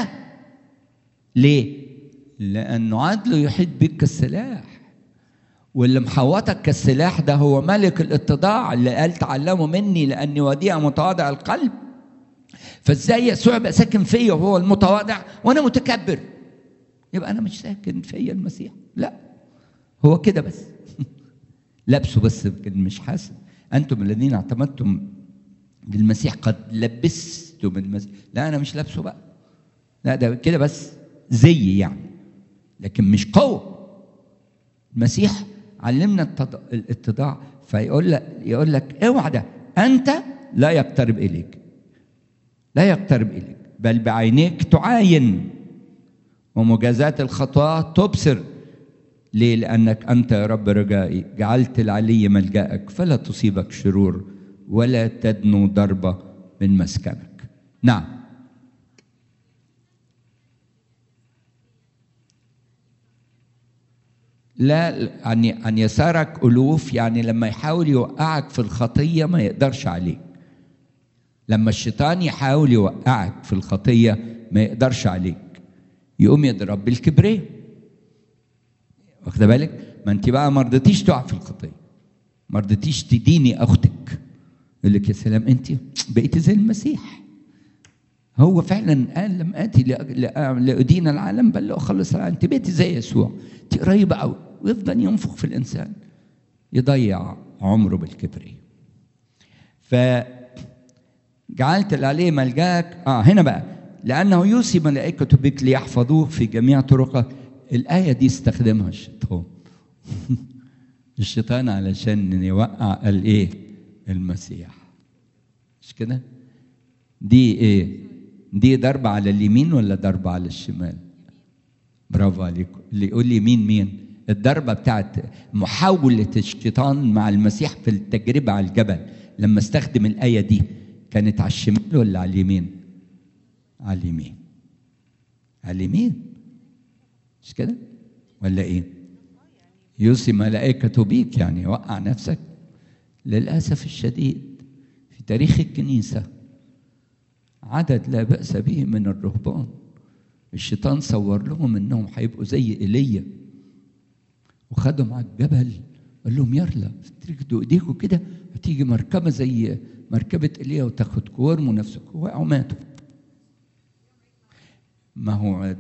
ليه؟ لأنه عدله يحيط بك كالسلاح واللي محوطك كالسلاح ده هو ملك الاتضاع اللي قال تعلموا مني لأني وديع متواضع القلب فازاي يسوع بقى ساكن فيا وهو المتواضع وانا متكبر يبقى انا مش ساكن فيا المسيح لا هو كده بس لابسه بس مش حاسس انتم الذين اعتمدتم للمسيح قد لبستم المسيح لا انا مش لابسه بقى لا ده كده بس زي يعني لكن مش قوه المسيح علمنا الاتضاع فيقول لك يقول لك اوعى ده انت لا يقترب اليك لا يقترب اليك بل بعينيك تعاين ومجازات الخطوات تبصر ليه لأنك أنت يا رب رجائي جعلت العلي ملجأك فلا تصيبك شرور ولا تدنو ضربة من مسكنك نعم لا عن عن يسارك ألوف يعني لما يحاول يوقعك في الخطية ما يقدرش عليك لما الشيطان يحاول يوقعك في الخطية ما يقدرش عليك يقوم يضرب بالكبرياء واخده بالك ما انت بقى ما رضيتيش تقع في الخطيه ما رضيتيش تديني اختك يقول لك يا سلام انت بقيتي زي المسيح هو فعلا قال لم اتي لادين العالم بل لاخلص العالم انت بقيتي زي يسوع انت قريبه قوي ويفضل ينفخ في الانسان يضيع عمره بالكبرياء ف جعلت عليه ملجاك اه هنا بقى لانه يوصي ملائكته بك ليحفظوك في جميع طرقك الآية دي استخدمها الشيطان الشيطان علشان يوقع قال إيه المسيح مش كده دي إيه دي ضربة على اليمين ولا ضربة على الشمال برافو عليكم اللي يقول لي مين مين الضربة بتاعت محاولة الشيطان مع المسيح في التجربة على الجبل لما استخدم الآية دي كانت على الشمال ولا على اليمين على اليمين على اليمين مش كده ولا ايه يوصي ملائكته بيك يعني وقع نفسك للاسف الشديد في تاريخ الكنيسه عدد لا باس به من الرهبان الشيطان صور لهم انهم هيبقوا زي ايليا وخدهم على الجبل قال لهم يلا تركدوا ايديكم كده هتيجي مركبه زي مركبه ايليا وتاخدكم وارموا نفسكم وقعوا ماتوا ما هو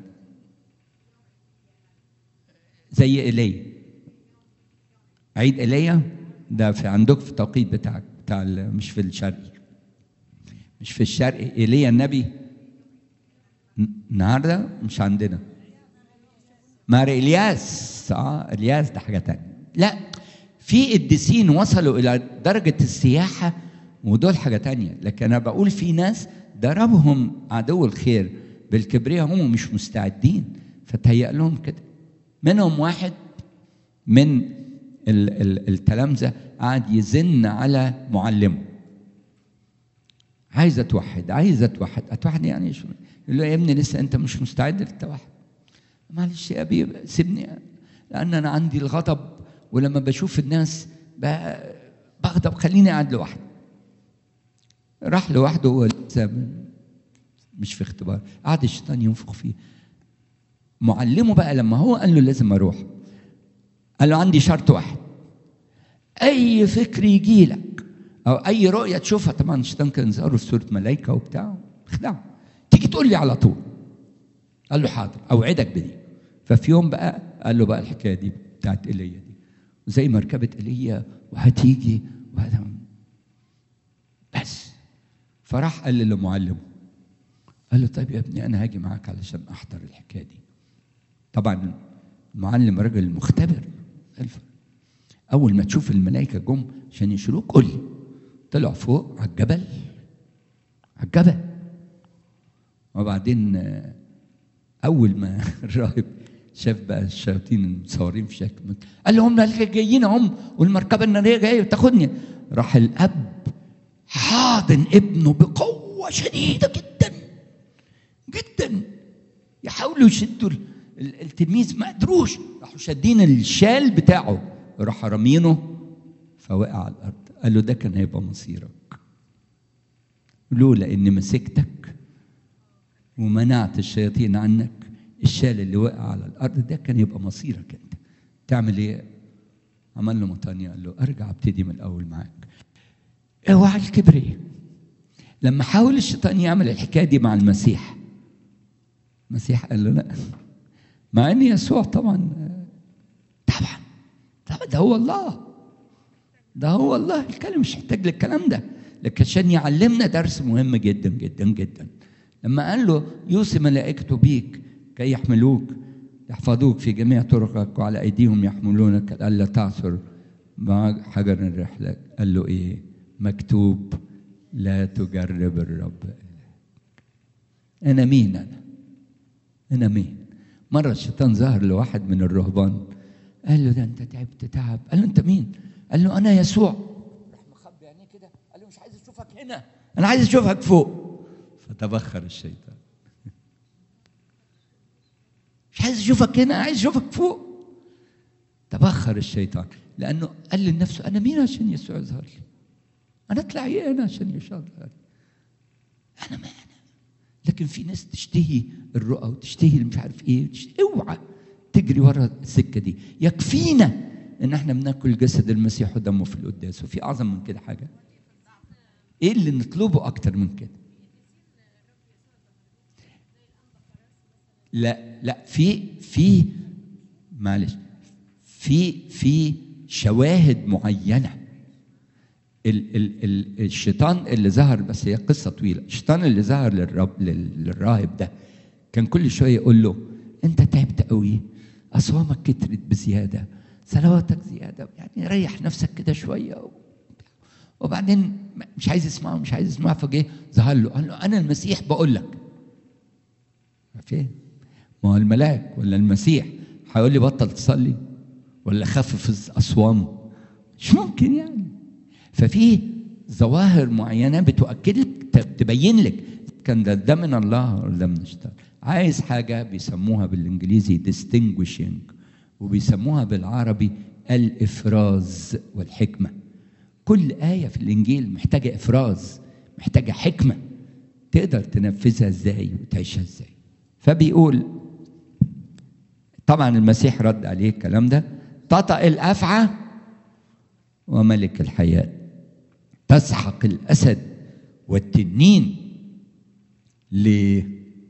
زي ايليا عيد ايليا ده في عندك في التوقيت بتاعك بتاع مش في الشرقي مش في الشرقي ايليا النبي النهارده مش عندنا مار الياس اه الياس ده حاجه تانية لا في قديسين وصلوا الى درجه السياحه ودول حاجه تانية لكن انا بقول في ناس ضربهم عدو الخير بالكبرياء هم مش مستعدين فتهيأ لهم كده منهم واحد من التلامذة قعد يزن على معلمه عايز اتوحد عايز اتوحد اتوحد يعني شو يقول له يا ابني لسه انت مش مستعد للتوحد معلش يا ابي سيبني لان انا عندي الغضب ولما بشوف الناس بغضب خليني قاعد لوحدي راح لوحده هو لسه مش في اختبار قعد الشيطان ينفخ فيه معلمه بقى لما هو قال له لازم اروح قال له عندي شرط واحد اي فكر يجي لك او اي رؤيه تشوفها طبعا الشيطان كان ظهره في صوره ملائكه وبتاع خدعه تيجي تقول لي على طول قال له حاضر اوعدك بدي ففي يوم بقى قال له بقى الحكايه دي بتاعت ايليا دي زي مركبه ايليا وهتيجي وهذا بس فراح قال لمعلمه قال له طيب يا ابني انا هاجي معاك علشان احضر الحكايه دي طبعا المعلم راجل مختبر اول ما تشوف الملائكه جم عشان يشيلوك قول لي طلعوا فوق على الجبل على الجبل وبعدين اول ما الراهب شاف بقى الشياطين المتصورين في شكل قال لهم جايين هم والمركبه الناريه جايه تاخدني راح الاب حاضن ابنه بقوه شديده جدا جدا يحاولوا يشدوا التلميذ ما قدروش راحوا شادين الشال بتاعه راح رامينه فوقع على الارض قال له ده كان هيبقى مصيرك لولا اني مسكتك ومنعت الشياطين عنك الشال اللي وقع على الارض ده كان يبقى مصيرك انت تعمل ايه عمل له مطانية قال له ارجع ابتدي من الاول معاك اوعى الكبرياء لما حاول الشيطان يعمل الحكايه دي مع المسيح المسيح قال له لا مع ان يسوع طبعا طبعا طبعا ده هو الله ده هو الله الكلام مش محتاج للكلام ده لكن عشان يعلمنا درس مهم جدا جدا جدا لما قال له يوصي ملائكته بيك كي يحملوك يحفظوك في جميع طرقك وعلى ايديهم يحملونك الا تعثر مع حجر الرحله قال له ايه مكتوب لا تجرب الرب انا مين انا انا مين مرة الشيطان ظهر لواحد من الرهبان قال له ده انت تعبت تعب قال له انت مين قال له انا يسوع راح مخبي عينيه كده قال له مش عايز اشوفك هنا انا عايز اشوفك فوق فتبخر الشيطان مش عايز اشوفك هنا انا عايز اشوفك فوق تبخر الشيطان لانه قال لنفسه انا مين عشان يسوع يظهر لي انا اطلع ايه انا عشان يسوع يظهر لي انا ما انا لكن في ناس تشتهي الرؤى وتشتهي مش عارف ايه وتشتهي اوعى تجري ورا السكه دي يكفينا ان احنا بناكل جسد المسيح ودمه في القداس وفي اعظم من كده حاجه ايه اللي نطلبه اكتر من كده لا لا في في معلش في في شواهد معينه ال ال ال الشيطان اللي ظهر بس هي قصه طويله الشيطان اللي ظهر للرب لل- للراهب ده كان كل شويه يقول له انت تعبت قوي اصوامك كترت بزياده صلواتك زياده يعني ريح نفسك كده شويه و- وبعدين مش عايز يسمعه مش عايز يسمعه فجه ظهر له قال له انا المسيح بقول لك فين ما هو الملاك ولا المسيح هيقول لي بطل تصلي ولا خفف اصوامه مش ممكن يعني ففي ظواهر معينه بتؤكد لك ت- تبين لك كان ده ده من الله ولا ده من الشيطان عايز حاجه بيسموها بالانجليزي distinguishing وبيسموها بالعربي الافراز والحكمه كل ايه في الانجيل محتاجه افراز محتاجه حكمه تقدر تنفذها ازاي وتعيشها ازاي فبيقول طبعا المسيح رد عليه الكلام ده تطأ الافعى وملك الحياه تسحق الاسد والتنين ليه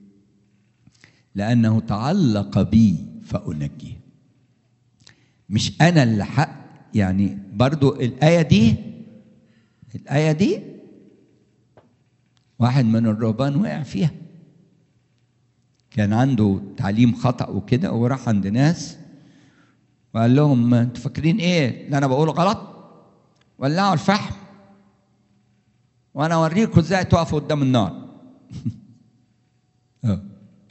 لانه تعلق بي فانجيه مش انا اللي حق يعني برضو الايه دي الايه دي واحد من الرهبان وقع فيها كان عنده تعليم خطا وكده وراح عند ناس وقال لهم انتوا فاكرين ايه اللي انا بقوله غلط ولعوا الفحم وانا اوريكم ازاي تقفوا قدام النار اه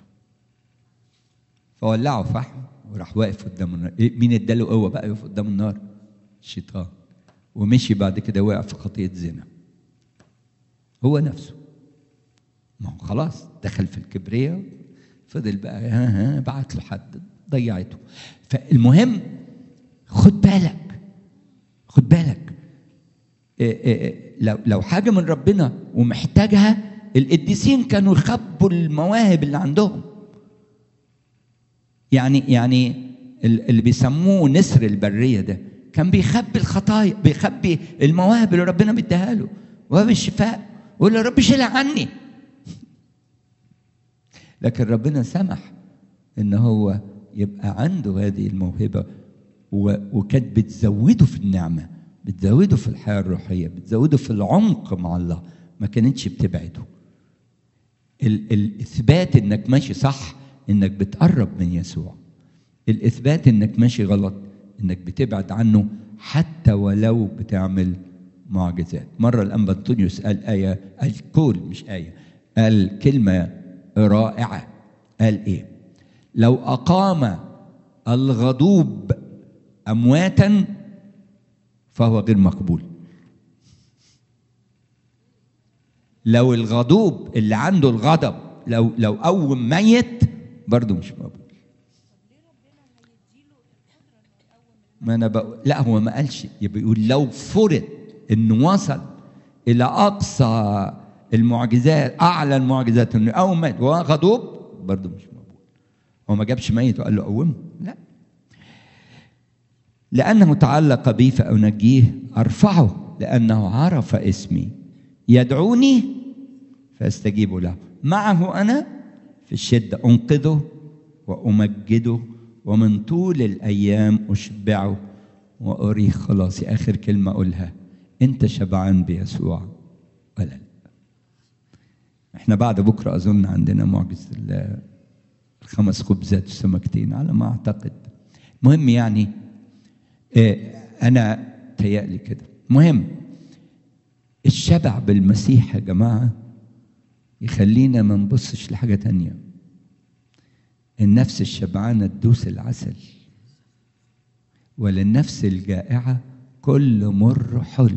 فولعوا فحم وراح واقف قدام النار إيه مين اداله قوه بقى يقف قدام النار الشيطان ومشي بعد كده وقع في خطيه زنا هو نفسه ما هو خلاص دخل في الكبرياء فضل بقى ها ها بعت له حد ضيعته فالمهم خد بالك خد بالك إيه إيه لو لو حاجه من ربنا ومحتاجها القديسين كانوا يخبوا المواهب اللي عندهم يعني يعني اللي بيسموه نسر البريه ده كان بيخبي الخطايا بيخبي المواهب اللي ربنا بيديها له وهو الشفاء ويقول يا رب شيلها عني لكن ربنا سمح ان هو يبقى عنده هذه الموهبه وكانت بتزوده في النعمه بتزوده في الحياه الروحيه بتزوده في العمق مع الله ما كانتش بتبعده ال- الاثبات انك ماشي صح انك بتقرب من يسوع الاثبات انك ماشي غلط انك بتبعد عنه حتى ولو بتعمل معجزات مره الانبا انطونيوس قال ايه قال كول مش ايه قال كلمه رائعه قال ايه لو اقام الغضوب امواتا فهو غير مقبول لو الغضوب اللي عنده الغضب لو لو قوم ميت برضه مش مقبول ما انا بقول لا هو ما قالش يبقى يقول لو فرض انه وصل الى اقصى المعجزات اعلى المعجزات انه يقوم ميت وهو غضوب برضه مش مقبول هو ما جابش ميت وقال له قومه لا لأنه تعلق بي فأنجيه أرفعه لأنه عرف اسمي يدعوني فأستجيب له معه أنا في الشدة أنقذه وأمجده ومن طول الأيام أشبعه وأريه خلاصي آخر كلمة أقولها أنت شبعان بيسوع ولا لا احنا بعد بكرة أظن عندنا معجزة الخمس خبزات وسمكتين على ما أعتقد مهم يعني انا تيألي كده مهم الشبع بالمسيح يا جماعة يخلينا ما نبصش لحاجة تانية النفس الشبعانة تدوس العسل وللنفس الجائعة كل مر حلو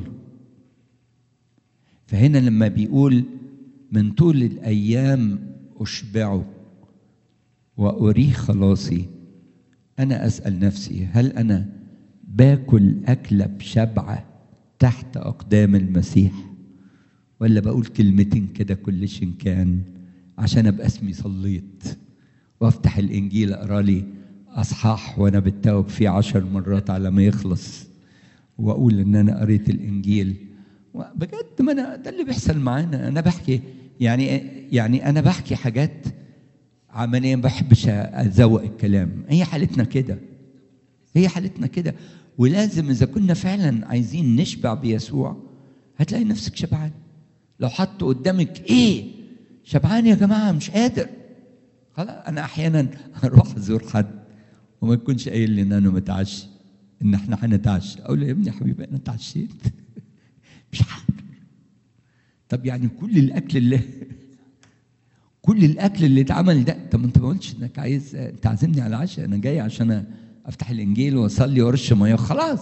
فهنا لما بيقول من طول الأيام أشبعه وأريه خلاصي أنا أسأل نفسي هل أنا باكل أكلة بشبعة تحت أقدام المسيح ولا بقول كلمتين كده كل شيء كان عشان أبقى اسمي صليت وافتح الإنجيل أقرأ لي أصحاح وأنا بتوب فيه عشر مرات على ما يخلص وأقول إن أنا قريت الإنجيل بجد ما أنا ده اللي بيحصل معانا أنا بحكي يعني يعني أنا بحكي حاجات عمليا ما بحبش ازوق الكلام هي حالتنا كده هي حالتنا كده ولازم اذا كنا فعلا عايزين نشبع بيسوع هتلاقي نفسك شبعان لو حط قدامك ايه شبعان يا جماعه مش قادر خلاص انا احيانا اروح ازور حد وما يكونش قايل لي ان انا متعشي ان احنا هنتعشى اقول له يا ابني يا حبيبي انا اتعشيت مش حاجه طب يعني كل الاكل اللي كل الاكل اللي اتعمل ده طب انت ما قلتش انك عايز تعزمني على العشاء انا جاي عشان افتح الانجيل واصلي وارش ميه خلاص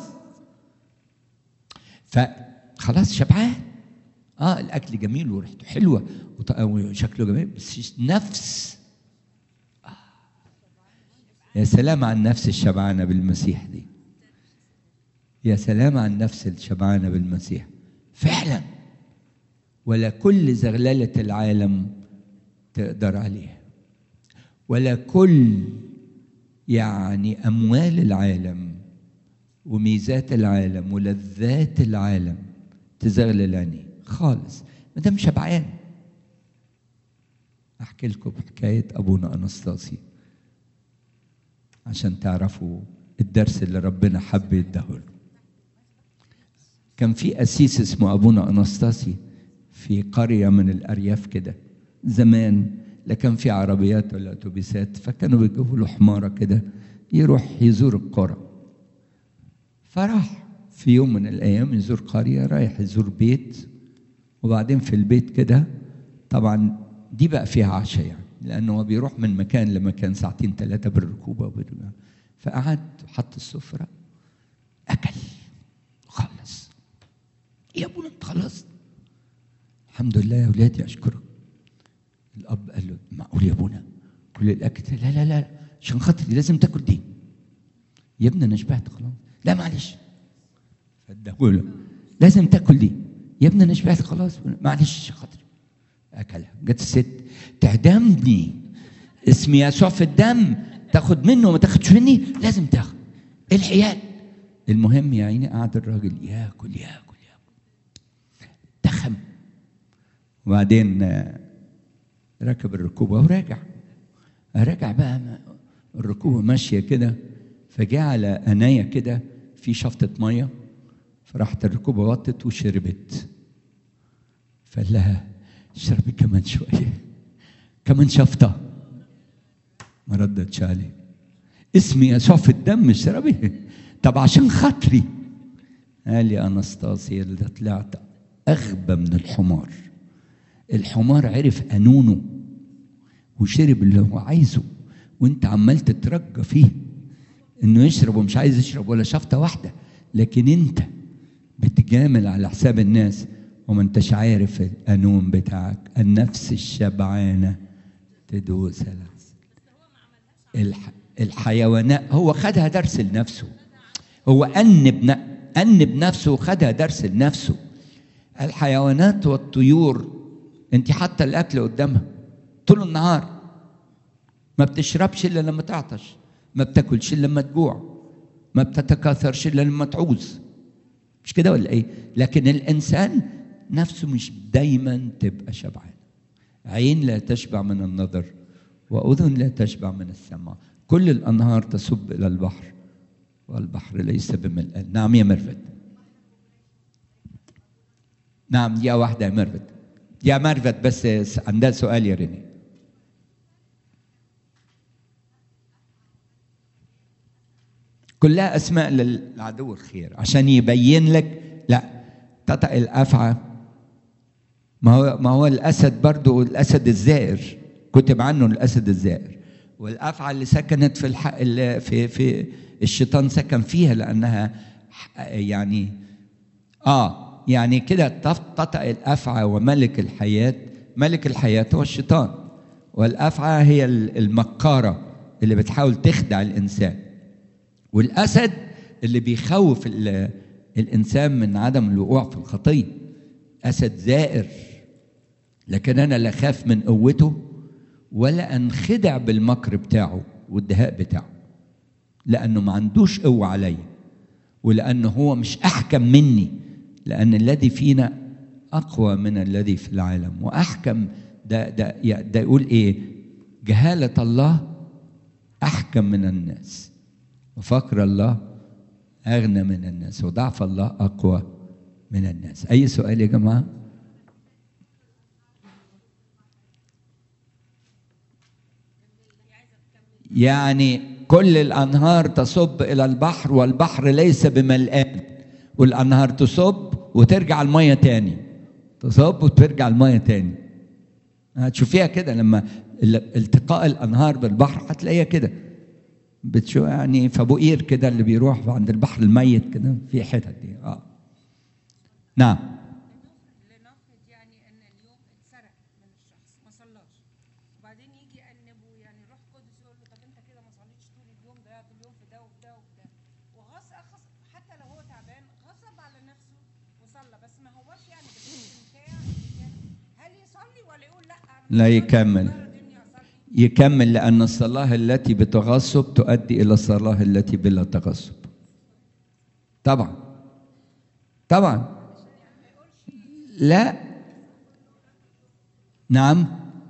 فخلاص شبعان اه الاكل جميل وريحته حلوه وشكله جميل بس نفس آه. يا سلام عن النفس الشبعانه بالمسيح دي يا سلام عن النفس الشبعانه بالمسيح فعلا ولا كل زغلله العالم تقدر عليها ولا كل يعني اموال العالم وميزات العالم ولذات العالم تزغلل عيني خالص ما دام شبعان احكي لكم حكايه ابونا انستاسي عشان تعرفوا الدرس اللي ربنا حب يديهوله كان في قسيس اسمه ابونا انستاسي في قريه من الارياف كده زمان لا كان في عربيات ولا اتوبيسات فكانوا بيجيبوا له حماره كده يروح يزور القرى فراح في يوم من الايام يزور قريه رايح يزور بيت وبعدين في البيت كده طبعا دي بقى فيها عشاء يعني لانه هو بيروح من مكان لمكان ساعتين ثلاثه بالركوبه وبال... فقعد وحط السفره اكل وخلص يا ابونا انت خلصت الحمد لله يا ولادي اشكرك الاب قال له معقول يا ابونا كل الاكل لا لا لا عشان خاطري لازم تاكل دي يا ابني انا شبعت خلاص لا معلش فاداهوله لازم تاكل دي يا ابني انا شبعت خلاص معلش عشان خاطري اكلها جت الست تعدمني اسم يسوع في الدم تاخد منه وما تاخدش مني لازم تاخد ايه الحيال المهم يا عيني قعد الراجل ياكل ياكل ياكل دخم وبعدين ركب الركوبة وراجع راجع بقى الركوبة ماشية كده فجاء على أناية كده في شفطة مية فراحت الركوبة وطت وشربت فقال لها اشربي كمان شوية كمان شفطة ما ردتش عليه اسمي يسوع في الدم اشربي طب عشان خاطري قال لي انستاسيا اللي طلعت اغبى من الحمار الحمار عرف قانونه وشرب اللي هو عايزه وانت عمال تترجى فيه انه يشرب ومش عايز يشرب ولا شفطه واحده لكن انت بتجامل على حساب الناس وما انتش عارف القانون بتاعك النفس الشبعانه تدوس الح... الحيوانات هو خدها درس لنفسه هو أنب أنب نفسه وخدها درس لنفسه الحيوانات والطيور انت حاطه الاكل قدامها طول النهار ما بتشربش الا لما تعطش ما بتاكلش الا لما تجوع ما بتتكاثرش الا لما تعوز مش كده ولا ايه لكن الانسان نفسه مش دايما تبقى شبعان عين لا تشبع من النظر واذن لا تشبع من السمع كل الانهار تصب الى البحر والبحر ليس بملء نعم يا مرفت نعم يا واحدة يا مرفت يا مرفت بس عندها سؤال يا ريني كلها اسماء للعدو الخير عشان يبين لك لا تطأ الافعى ما هو ما هو الاسد برضه الاسد الزائر كتب عنه الاسد الزائر والافعى اللي سكنت في الح... اللي في في الشيطان سكن فيها لانها ح- يعني اه يعني كده تطأ الافعى وملك الحياه ملك الحياه هو الشيطان والافعى هي ال- المكاره اللي بتحاول تخدع الانسان والاسد اللي بيخوف ال- الانسان من عدم الوقوع في الخطيه اسد زائر لكن انا لا اخاف من قوته ولا انخدع بالمكر بتاعه والدهاء بتاعه لانه ما عندوش قوه عليا ولانه هو مش احكم مني لان الذي فينا اقوى من الذي في العالم واحكم ده ده ده يقول ايه جهاله الله احكم من الناس وفقر الله اغنى من الناس وضعف الله اقوى من الناس اي سؤال يا جماعه يعني كل الانهار تصب الى البحر والبحر ليس بملآن والانهار تصب وترجع الميه تاني تصب وترجع الميه تاني هتشوفيها كده لما ال- التقاء الانهار بالبحر هتلاقيها كده بتشوف يعني فبوقير كده اللي بيروح عند البحر الميت كده في حتت دي اه نعم لنفرض يعني ان اليوم اتسرق من الشخص ما صلاش وبعدين يجي يأنبه يعني روح قدس يقول له طب انت كده ما صليتش طول اليوم ضيعت اليوم في ده وفي ده وفي ده وغص أخص حتى لو هو تعبان غصب على نفسه وصلى بس ما هوش يعني بالاستمتاع اللي كان هل يصلي ولا يقول لا أنا لا مش يكمل. مجرد اني اصلي يكمل لأن الصلاة التي بتغصب تؤدي إلى الصلاة التي بلا تغصب طبعا طبعا لا نعم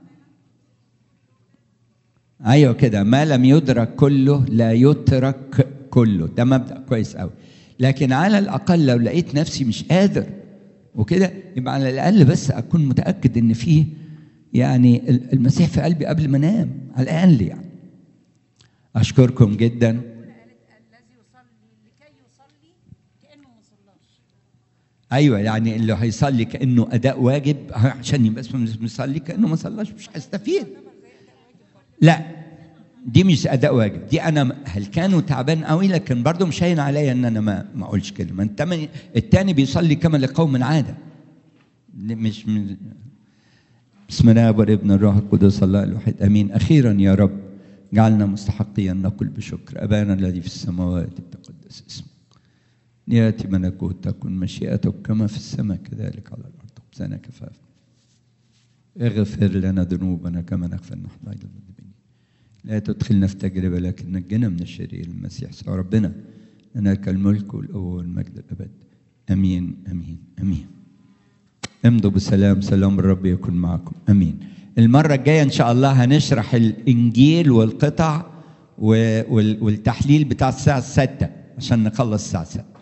ايوه كده ما لم يدرك كله لا يترك كله ده مبدا كويس قوي لكن على الاقل لو لقيت نفسي مش قادر وكده يبقى على الاقل بس اكون متاكد ان فيه يعني المسيح في قلبي قبل ما انام على الاقل يعني اشكركم جدا الأولى قالت الذي يصلي لكي يصلي كانه ما صلاش ايوه يعني اللي هيصلي كانه اداء واجب عشان يبقى اسمه مش مصلي كانه ما صلاش مش هيستفيد لا دي مش اداء واجب دي انا هل كانوا تعبان قوي لكن برضه مش هين عليا ان انا ما ما اقولش كلمه التاني التاني بيصلي كما لقوم عاده مش من بسم الله والابن الروح القدس الله الواحد امين اخيرا يا رب جعلنا مستحقين نقول بشكر ابانا الذي في السماوات تقدس اسمك ياتي ملكوت تكن مشيئتك كما في السماء كذلك على الارض خبزنا كفاف اغفر لنا ذنوبنا كما نغفر نحن ايضا المذنبين لا تدخلنا في تجربه لكن نجنا من الشرير المسيح سوى ربنا لك الملك والقوه والمجد الابد امين امين امين امضوا بسلام سلام الرب يكون معكم امين المره الجايه ان شاء الله هنشرح الانجيل والقطع و- وال- والتحليل بتاع الساعه 6 عشان نخلص الساعه 6